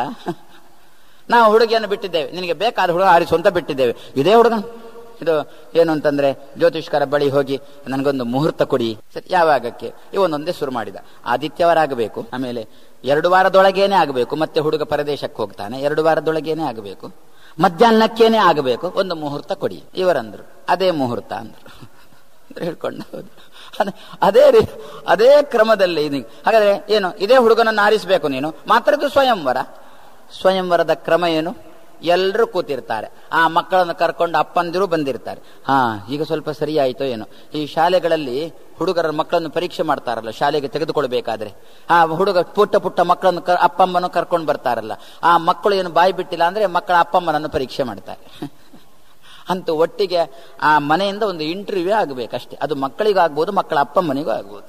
ನಾವು ಹುಡುಗಿಯನ್ನು ಬಿಟ್ಟಿದ್ದೇವೆ ನಿನಗೆ ಬೇಕಾದ ಹುಡುಗ ಆರಿಸು ಅಂತ ಬಿಟ್ಟಿದ್ದೇವೆ ಇದೇ ಹುಡುಗನ ಇದು ಏನು ಅಂತಂದ್ರೆ ಜ್ಯೋತಿಷ್ಕರ ಬಳಿ ಹೋಗಿ ನನಗೊಂದು ಮುಹೂರ್ತ ಕೊಡಿ ಸರಿ ಯಾವಾಗಕ್ಕೆ ಇವನೊಂದೇ ಶುರು ಮಾಡಿದ ಆದಿತ್ಯವಾರ ಆಗಬೇಕು ಆಮೇಲೆ ಎರಡು ವಾರದೊಳಗೇನೆ ಆಗಬೇಕು ಮತ್ತೆ ಹುಡುಗ ಪರದೇಶಕ್ಕೆ ಹೋಗ್ತಾನೆ ಎರಡು ವಾರದೊಳಗೇನೆ ಆಗಬೇಕು ಮಧ್ಯಾಹ್ನಕ್ಕೇನೆ ಆಗಬೇಕು ಒಂದು ಮುಹೂರ್ತ ಕೊಡಿ ಇವರಂದ್ರು ಅದೇ ಮುಹೂರ್ತ ಅಂದ್ರು ಅಂದ್ರೆ ಹೇಳ್ಕೊಂಡು ಹೋದ್ರು. ಅದೇ- ಅದೇ ರೀ ಅದೇ ಕ್ರಮದಲ್ಲಿ ಇದು. ಹಾಗಾದ್ರೆ ಏನು ಇದೇ ಹುಡುಗನನ್ನು ಆರಿಸಬೇಕು ನೀನು ಮಾತ್ರ ಇದು ಸ್ವಯಂವರ ಸ್ವಯಂವರದ ಕ್ರಮ ಏನು ಎಲ್ಲರೂ ಕೂತಿರ್ತಾರೆ ಆ ಮಕ್ಕಳನ್ನು ಕರ್ಕೊಂಡು ಅಪ್ಪಂದಿರು ಬಂದಿರ್ತಾರೆ ಹಾ ಈಗ ಸ್ವಲ್ಪ ಸರಿ ಆಯ್ತೋ ಏನೋ ಈ ಶಾಲೆಗಳಲ್ಲಿ ಹುಡುಗರ ಮಕ್ಕಳನ್ನು ಪರೀಕ್ಷೆ ಮಾಡ್ತಾರಲ್ಲ ಶಾಲೆಗೆ ತೆಗೆದುಕೊಳ್ಬೇಕಾದ್ರೆ ಆ ಹುಡುಗ ಪುಟ್ಟ ಪುಟ್ಟ ಮಕ್ಕಳನ್ನು ಕರ್- ಅಪ್ಪಮ್ಮನ್ನು ಕರ್ಕೊಂಡು ಬರ್ತಾರಲ್ಲ ಆ ಮಕ್ಕಳು ಏನು ಬಾಯಿ ಬಿಟ್ಟಿಲ್ಲ ಅಂದ್ರೆ ಮಕ್ಕಳ ಅಪ್ಪಮ್ಮನನ್ನು ಪರೀಕ್ಷೆ ಮಾಡ್ತಾರೆ ಅಂತೂ ಒಟ್ಟಿಗೆ ಆ ಮನೆಯಿಂದ ಒಂದು ಇಂಟರ್ವ್ಯೂ ಆಗಬೇಕಷ್ಟೇ ಅದು ಮಕ್ಕಳಿಗಾಗ್ಬೋದು ಮಕ್ಕಳ ಅಪ್ಪಮ್ಮನಿಗೂ ಆಗ್ಬೋದು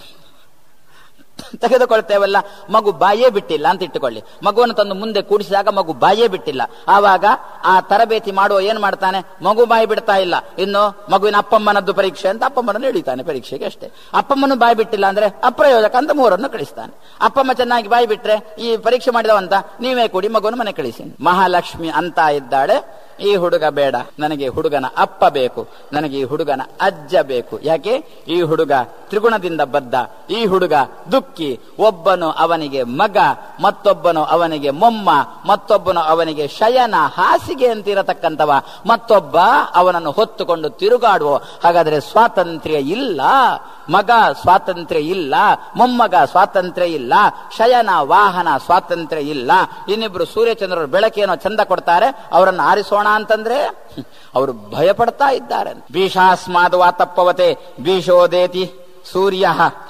ತೆಗೆದುಕೊಳ್ತೇವಲ್ಲ ಮಗು ಬಾಯೇ ಬಿಟ್ಟಿಲ್ಲ ಅಂತ ಇಟ್ಟುಕೊಳ್ಳಿ ಮಗುವನ್ನು ತಂದು ಮುಂದೆ ಕೂಡಿಸಿದಾಗ ಮಗು ಬಾಯೇ ಬಿಟ್ಟಿಲ್ಲ ಆವಾಗ ಆ ತರಬೇತಿ ಮಾಡುವ ಏನ್ ಮಾಡ್ತಾನೆ ಮಗು ಬಾಯಿ ಬಿಡ್ತಾ ಇಲ್ಲ ಇನ್ನು ಮಗುವಿನ ಅಪ್ಪಮ್ಮನದ್ದು ಪರೀಕ್ಷೆ ಅಂತ ಅಪ್ಪಮ್ಮನನ್ನು ಹಿಡಿತಾನೆ ಪರೀಕ್ಷೆಗೆ ಅಷ್ಟೇ ಅಪ್ಪಮ್ಮನು ಬಾಯಿ ಬಿಟ್ಟಿಲ್ಲ ಅಂದ್ರೆ ಅಪ್ರಯೋಜಕ ಅಂತ ಮೂರನ್ನು ಕಳಿಸ್ತಾನೆ ಅಪ್ಪಮ್ಮ ಚೆನ್ನಾಗಿ ಬಾಯಿ ಬಿಟ್ರೆ ಈ ಪರೀಕ್ಷೆ ಮಾಡಿದವಂತ ನೀವೇ ಕೂಡಿ ಮಗುವನ್ನು ಮನೆ ಕಳಿಸಿ ಮಹಾಲಕ್ಷ್ಮಿ ಅಂತ ಇದ್ದಾಳೆ ಈ ಹುಡುಗ ಬೇಡ ನನಗೆ ಹುಡುಗನ ಅಪ್ಪ ಬೇಕು ನನಗೆ ಈ ಹುಡುಗನ ಅಜ್ಜ ಬೇಕು ಯಾಕೆ ಈ ಹುಡುಗ ತ್ರಿಗುಣದಿಂದ ಬದ್ಧ ಈ ಹುಡುಗ ದುಃಖಿ ಒಬ್ಬನು ಅವನಿಗೆ ಮಗ ಮತ್ತೊಬ್ಬನು ಅವನಿಗೆ ಮೊಮ್ಮ ಮತ್ತೊಬ್ಬನು ಅವನಿಗೆ ಶಯನ ಹಾಸಿಗೆ ಅಂತಿರತಕ್ಕಂಥವ ಮತ್ತೊಬ್ಬ ಅವನನ್ನು ಹೊತ್ತುಕೊಂಡು ತಿರುಗಾಡುವ ಹಾಗಾದ್ರೆ ಸ್ವಾತಂತ್ರ್ಯ ಇಲ್ಲ ಮಗ ಸ್ವಾತಂತ್ರ್ಯ ಇಲ್ಲ ಮೊಮ್ಮಗ ಸ್ವಾತಂತ್ರ್ಯ ಇಲ್ಲ ಶಯನ ವಾಹನ ಸ್ವಾತಂತ್ರ್ಯ ಇಲ್ಲ ಇನ್ನಿಬ್ರು ಸೂರ್ಯಚಂದ್ರರು ಬೆಳಕೇನೋ ಚಂದ ಕೊಡ್ತಾರೆ ಅವರನ್ನು ಆರಿಸೋಣ ಅಂತಂದ್ರೆ ಅವರು ಭಯ ಪಡ್ತಾ ಇದ್ದಾರೆ ಭೀಷಾಸ್ಮಾದ್ ವಾತಪ್ಪವತೆ ಭೀಷೋದೇತಿ ಸೂರ್ಯ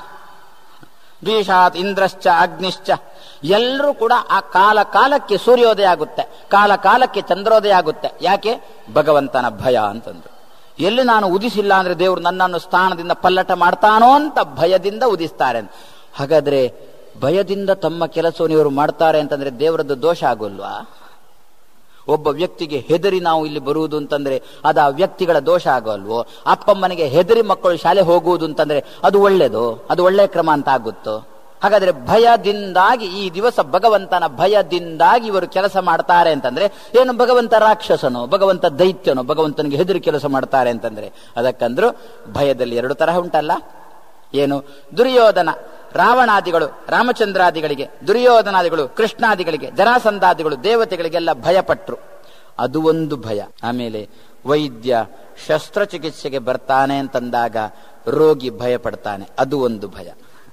ಭೀಷಾತ್ ಇಂದ್ರಶ್ಚ ಅಗ್ನಿಶ್ಚ ಎಲ್ಲರೂ ಕೂಡ ಆ ಕಾಲ ಕಾಲಕ್ಕೆ ಸೂರ್ಯೋದಯ ಆಗುತ್ತೆ ಕಾಲ ಕಾಲಕ್ಕೆ ಚಂದ್ರೋದಯ ಆಗುತ್ತೆ ಯಾಕೆ ಭಗವಂತನ ಭಯ ಅಂತಂದ್ರು ಎಲ್ಲಿ ನಾನು ಉದಿಸಿಲ್ಲ ಅಂದ್ರೆ ದೇವರು ನನ್ನನ್ನು ಸ್ಥಾನದಿಂದ ಪಲ್ಲಟ ಮಾಡ್ತಾನೋ ಅಂತ ಭಯದಿಂದ ಉದಿಸ್ತಾರೆ ಹಾಗಾದ್ರೆ ಭಯದಿಂದ ತಮ್ಮ ಕೆಲಸವನ್ನು ಇವರು ಮಾಡ್ತಾರೆ ಅಂತಂದ್ರೆ ದೇವರದ್ದು ದೋಷ ಆಗೋಲ್ವಾ ಒಬ್ಬ ವ್ಯಕ್ತಿಗೆ ಹೆದರಿ ನಾವು ಇಲ್ಲಿ ಬರುವುದು ಅಂತಂದ್ರೆ ಅದು ಆ ವ್ಯಕ್ತಿಗಳ ದೋಷ ಆಗೋಲ್ವೋ ಅಪ್ಪಮ್ಮನಿಗೆ ಹೆದರಿ ಮಕ್ಕಳು ಶಾಲೆ ಹೋಗುವುದು ಅಂತಂದ್ರೆ ಅದು ಒಳ್ಳೇದು ಅದು ಒಳ್ಳೆ ಕ್ರಮ ಅಂತ ಆಗುತ್ತೋ ಹಾಗಾದ್ರೆ ಭಯದಿಂದಾಗಿ ಈ ದಿವಸ ಭಗವಂತನ ಭಯದಿಂದಾಗಿ ಇವರು ಕೆಲಸ ಮಾಡ್ತಾರೆ ಅಂತಂದ್ರೆ ಏನು ಭಗವಂತ ರಾಕ್ಷಸನು ಭಗವಂತ ದೈತ್ಯನು ಭಗವಂತನಿಗೆ ಹೆದರಿ ಕೆಲಸ ಮಾಡ್ತಾರೆ ಅಂತಂದ್ರೆ ಅದಕ್ಕಂದ್ರು ಭಯದಲ್ಲಿ ಎರಡು ತರಹ ಉಂಟಲ್ಲ ಏನು ದುರ್ಯೋಧನ ರಾವಣಾದಿಗಳು ರಾಮಚಂದ್ರಾದಿಗಳಿಗೆ ದುರ್ಯೋಧನಾದಿಗಳು ಕೃಷ್ಣಾದಿಗಳಿಗೆ ಜರಾಸಂಧಾದಿಗಳು ದೇವತೆಗಳಿಗೆಲ್ಲ ಭಯಪಟ್ರು ಅದು ಒಂದು ಭಯ ಆಮೇಲೆ ವೈದ್ಯ ಶಸ್ತ್ರಚಿಕಿತ್ಸೆಗೆ ಬರ್ತಾನೆ ಅಂತಂದಾಗ ರೋಗಿ ಭಯ ಪಡ್ತಾನೆ ಅದು ಒಂದು ಭಯ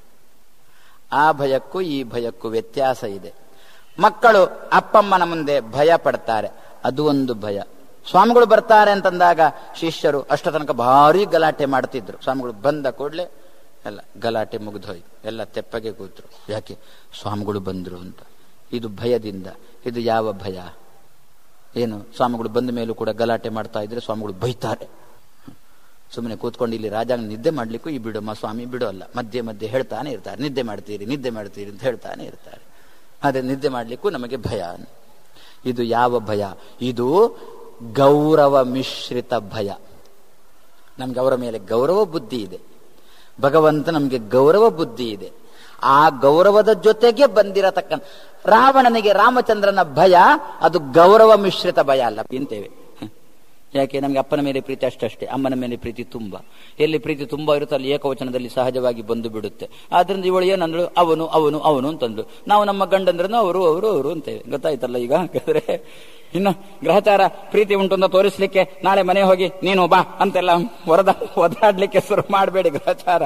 ಆ ಭಯಕ್ಕೂ ಈ ಭಯಕ್ಕೂ ವ್ಯತ್ಯಾಸ ಇದೆ ಮಕ್ಕಳು ಅಪ್ಪಮ್ಮನ ಮುಂದೆ ಭಯ ಪಡ್ತಾರೆ ಅದು ಒಂದು ಭಯ ಸ್ವಾಮಿಗಳು ಬರ್ತಾರೆ ಅಂತಂದಾಗ ಶಿಷ್ಯರು ಅಷ್ಟ ತನಕ ಭಾರಿ ಗಲಾಟೆ ಮಾಡ್ತಿದ್ರು ಸ್ವಾಮಿಗಳು ಬಂದ ಕೂಡಲೇ ಎಲ್ಲ ಗಲಾಟೆ ಮುಗಿದೋಯ್ತು ಎಲ್ಲ ತೆಪ್ಪಗೆ ಕೂತ್ರು ಯಾಕೆ ಸ್ವಾಮಿಗಳು ಬಂದ್ರು ಅಂತ ಇದು ಭಯದಿಂದ ಇದು ಯಾವ ಭಯ ಏನು ಸ್ವಾಮಿಗಳು ಬಂದ ಮೇಲೂ ಕೂಡ ಗಲಾಟೆ ಮಾಡ್ತಾ ಇದ್ರೆ ಸ್ವಾಮಿಗಳು ಬೈತಾರೆ ಸುಮ್ಮನೆ ಕೂತ್ಕೊಂಡು ಇಲ್ಲಿ ರಾಜಾಂಗ ನಿದ್ದೆ ಮಾಡ್ಲಿಕ್ಕೂ ಈ ಬಿಡಮ್ಮ ಸ್ವಾಮಿ ಬಿಡೋಲ್ಲ ಮಧ್ಯೆ ಮಧ್ಯೆ ಹೇಳ್ತಾನೆ ಇರ್ತಾರೆ ನಿದ್ದೆ ಮಾಡ್ತೀರಿ ನಿದ್ದೆ ಮಾಡ್ತೀರಿ ಅಂತ ಹೇಳ್ತಾನೆ ಇರ್ತಾರೆ ಅದೇ ನಿದ್ದೆ ಮಾಡ್ಲಿಕ್ಕೂ ನಮಗೆ ಭಯ ಇದು ಯಾವ ಭಯ ಇದು ಗೌರವ ಮಿಶ್ರಿತ ಭಯ ನಮ್ಗೆ ಅವರ ಮೇಲೆ ಗೌರವ ಬುದ್ಧಿ ಇದೆ ಭಗವಂತ ನಮಗೆ ಗೌರವ ಬುದ್ಧಿ ಇದೆ ಆ ಗೌರವದ ಜೊತೆಗೆ ಬಂದಿರತಕ್ಕ ರಾವಣನಿಗೆ ರಾಮಚಂದ್ರನ ಭಯ ಅದು ಗೌರವ ಮಿಶ್ರಿತ ಭಯ ಅಲ್ಲ ಇಂತೇವೆ ಯಾಕೆ ನಮಗೆ ಅಪ್ಪನ ಮೇಲೆ ಪ್ರೀತಿ ಅಷ್ಟಷ್ಟೇ ಅಮ್ಮನ ಮೇಲೆ ಪ್ರೀತಿ ತುಂಬ ಎಲ್ಲಿ ಪ್ರೀತಿ ತುಂಬಾ ಇರುತ್ತೆ ಅಲ್ಲಿ ಏಕವಚನದಲ್ಲಿ ಸಹಜವಾಗಿ ಬಂದು ಬಿಡುತ್ತೆ ಆದ್ರಿಂದ ಇವಳು ಏನಂದ್ರು ಅವನು ಅವನು ಅವನು ಅಂತಂದ್ರು ನಾವು ನಮ್ಮ ಗಂಡಂದ್ರನ್ನು ಅವರು ಅವರು ಅವರು ಅಂತೇವೆ ಗೊತ್ತಾಯ್ತಲ್ಲ ಈಗ ಹಾಗಾದ್ರೆ ಇನ್ನು ಗ್ರಹಚಾರ ಪ್ರೀತಿ ಉಂಟು ಅಂತ ತೋರಿಸ್ಲಿಕ್ಕೆ ನಾಳೆ ಮನೆ ಹೋಗಿ ನೀನು ಬಾ ಅಂತೆಲ್ಲ ಹೊರದ ಒದಾಡ್ಲಿಕ್ಕೆ ಶುರು ಮಾಡಬೇಡಿ ಗ್ರಹಚಾರ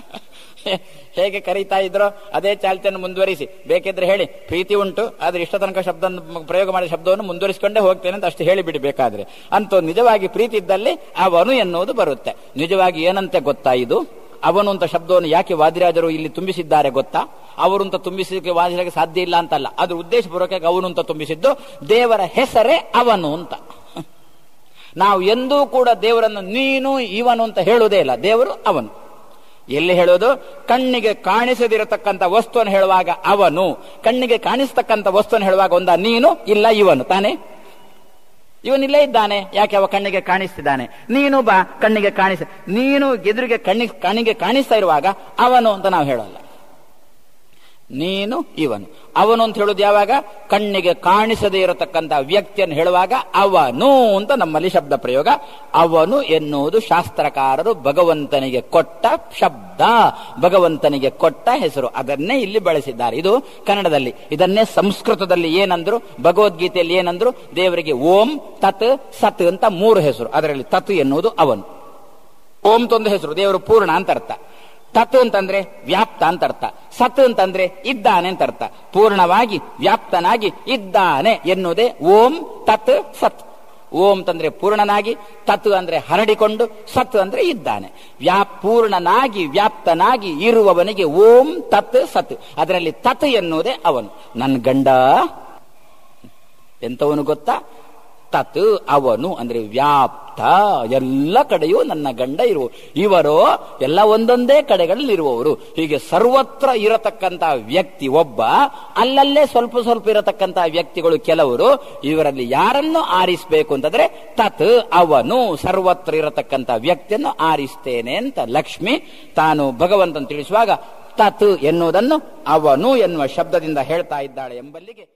ಹೇಗೆ ಕರೀತಾ ಇದ್ರೋ ಅದೇ ಚಾಲ್ತಿಯನ್ನು ಮುಂದುವರಿಸಿ ಬೇಕಿದ್ರೆ ಹೇಳಿ ಪ್ರೀತಿ ಉಂಟು ಆದ್ರೆ ಇಷ್ಟ ತನಕ ಶಬ್ದ ಪ್ರಯೋಗ ಮಾಡಿದ ಶಬ್ದವನ್ನು ಮುಂದುವರಿಸಿಕೊಂಡೇ ಹೋಗ್ತೇನೆ ಅಂತ ಅಷ್ಟು ಹೇಳಿಬಿಡಿ ಬೇಕಾದ್ರೆ ಅಂತೂ ನಿಜವಾಗಿ ಪ್ರೀತಿ ಇದ್ದಲ್ಲಿ ಅವನು ಎನ್ನುವುದು ಬರುತ್ತೆ ನಿಜವಾಗಿ ಏನಂತೆ ಗೊತ್ತಾ ಇದು ಅವನು ಅಂತ ಶಬ್ದವನ್ನು ಯಾಕೆ ವಾದಿರಾಜರು ಇಲ್ಲಿ ತುಂಬಿಸಿದ್ದಾರೆ ಗೊತ್ತಾ ಅವರು ಅಂತ ತುಂಬಿಸಲಿಕ್ಕೆ ವಾದಿರಾಜಕ್ಕೆ ಸಾಧ್ಯ ಇಲ್ಲ ಅಂತಲ್ಲ ಅದ್ರ ಉದ್ದೇಶಪೂರ್ವಕವಾಗಿ ಅವನು ಅಂತ ತುಂಬಿಸಿದ್ದು ದೇವರ ಹೆಸರೇ ಅವನು ಅಂತ ನಾವು ಎಂದೂ ಕೂಡ ದೇವರನ್ನು ನೀನು ಇವನು ಅಂತ ಹೇಳುವುದೇ ಇಲ್ಲ ದೇವರು ಅವನು ಎಲ್ಲಿ ಹೇಳೋದು ಕಣ್ಣಿಗೆ ಕಾಣಿಸದಿರತಕ್ಕಂಥ ವಸ್ತುವನ್ನು ಹೇಳುವಾಗ ಅವನು ಕಣ್ಣಿಗೆ ಕಾಣಿಸ್ತಕ್ಕಂಥ ವಸ್ತುವನ್ನು ಹೇಳುವಾಗ ಒಂದ ನೀನು ಇಲ್ಲ ಇವನು ತಾನೇ ಇವನಿಲ್ಲೇ ಇದ್ದಾನೆ ಯಾಕೆ ಅವ ಕಣ್ಣಿಗೆ ಕಾಣಿಸ್ತಿದ್ದಾನೆ ನೀನು ಬಾ ಕಣ್ಣಿಗೆ ಕಾಣಿಸ ನೀನು ಎದುರಿಗೆ ಕಣ್ಣಿಗೆ ಕಣ್ಣಿಗೆ ಕಾಣಿಸ್ತಾ ಇರುವಾಗ ಅವನು ಅಂತ ನಾವು ಹೇಳೋಲ್ಲ ನೀನು ಇವನು ಅವನು ಅಂತ ಹೇಳುದು ಯಾವಾಗ ಕಣ್ಣಿಗೆ ಕಾಣಿಸದೇ ಇರತಕ್ಕಂತ ವ್ಯಕ್ತಿಯನ್ನು ಹೇಳುವಾಗ ಅವನು ಅಂತ ನಮ್ಮಲ್ಲಿ ಶಬ್ದ ಪ್ರಯೋಗ ಅವನು ಎನ್ನುವುದು ಶಾಸ್ತ್ರಕಾರರು ಭಗವಂತನಿಗೆ ಕೊಟ್ಟ ಶಬ್ದ ಭಗವಂತನಿಗೆ ಕೊಟ್ಟ ಹೆಸರು ಅದನ್ನೇ ಇಲ್ಲಿ ಬಳಸಿದ್ದಾರೆ ಇದು ಕನ್ನಡದಲ್ಲಿ ಇದನ್ನೇ ಸಂಸ್ಕೃತದಲ್ಲಿ ಏನಂದ್ರು ಭಗವದ್ಗೀತೆಯಲ್ಲಿ ಏನಂದ್ರು ದೇವರಿಗೆ ಓಂ ತತ್ ಸತ್ ಅಂತ ಮೂರು ಹೆಸರು ಅದರಲ್ಲಿ ತತ್ ಎನ್ನುವುದು ಅವನು ಓಂ ತೊಂದು ಹೆಸರು ದೇವರು ಪೂರ್ಣ ಅಂತ ಅರ್ಥ ತತ್ ಅಂತಂದ್ರೆ ವ್ಯಾಪ್ತ ಅಂತ ಅರ್ಥ ಸತ್ ಅಂತಂದ್ರೆ ಇದ್ದಾನೆ ಅಂತ ಅರ್ಥ ಪೂರ್ಣವಾಗಿ ವ್ಯಾಪ್ತನಾಗಿ ಇದ್ದಾನೆ ಎನ್ನುವುದೇ ಓಂ ತತ್ ಸತ್ ಓಂ ತಂದ್ರೆ ಪೂರ್ಣನಾಗಿ ತತ್ ಅಂದ್ರೆ ಹರಡಿಕೊಂಡು ಸತ್ ಅಂದ್ರೆ ಇದ್ದಾನೆ ವ್ಯಾಪ್ ಪೂರ್ಣನಾಗಿ ವ್ಯಾಪ್ತನಾಗಿ ಇರುವವನಿಗೆ ಓಂ ತತ್ ಸತ್ ಅದರಲ್ಲಿ ತತ್ ಎನ್ನುವುದೇ ಅವನು ನನ್ನ ಗಂಡ ಎಂತವನು ಗೊತ್ತಾ ತತ್ ಅವನು ಅಂದ್ರೆ ವ್ಯಾಪ್ತ ಎಲ್ಲ ಕಡೆಯೂ ನನ್ನ ಗಂಡ ಇರುವ ಇವರು ಎಲ್ಲ ಒಂದೊಂದೇ ಕಡೆಗಳಲ್ಲಿ ಇರುವವರು ಹೀಗೆ ಸರ್ವತ್ರ ಇರತಕ್ಕಂತ ವ್ಯಕ್ತಿ ಒಬ್ಬ ಅಲ್ಲಲ್ಲೇ ಸ್ವಲ್ಪ ಸ್ವಲ್ಪ ಇರತಕ್ಕಂತ ವ್ಯಕ್ತಿಗಳು ಕೆಲವರು ಇವರಲ್ಲಿ ಯಾರನ್ನು ಆರಿಸಬೇಕು ಅಂತಂದ್ರೆ ತತ್ ಅವನು ಸರ್ವತ್ರ ಇರತಕ್ಕಂತ ವ್ಯಕ್ತಿಯನ್ನು ಆರಿಸ್ತೇನೆ ಅಂತ ಲಕ್ಷ್ಮಿ ತಾನು ಭಗವಂತನ ತಿಳಿಸುವಾಗ ತತ್ ಎನ್ನುವುದನ್ನು ಅವನು ಎನ್ನುವ ಶಬ್ದದಿಂದ ಹೇಳ್ತಾ ಇದ್ದಾಳೆ ಎಂಬಲ್ಲಿಗೆ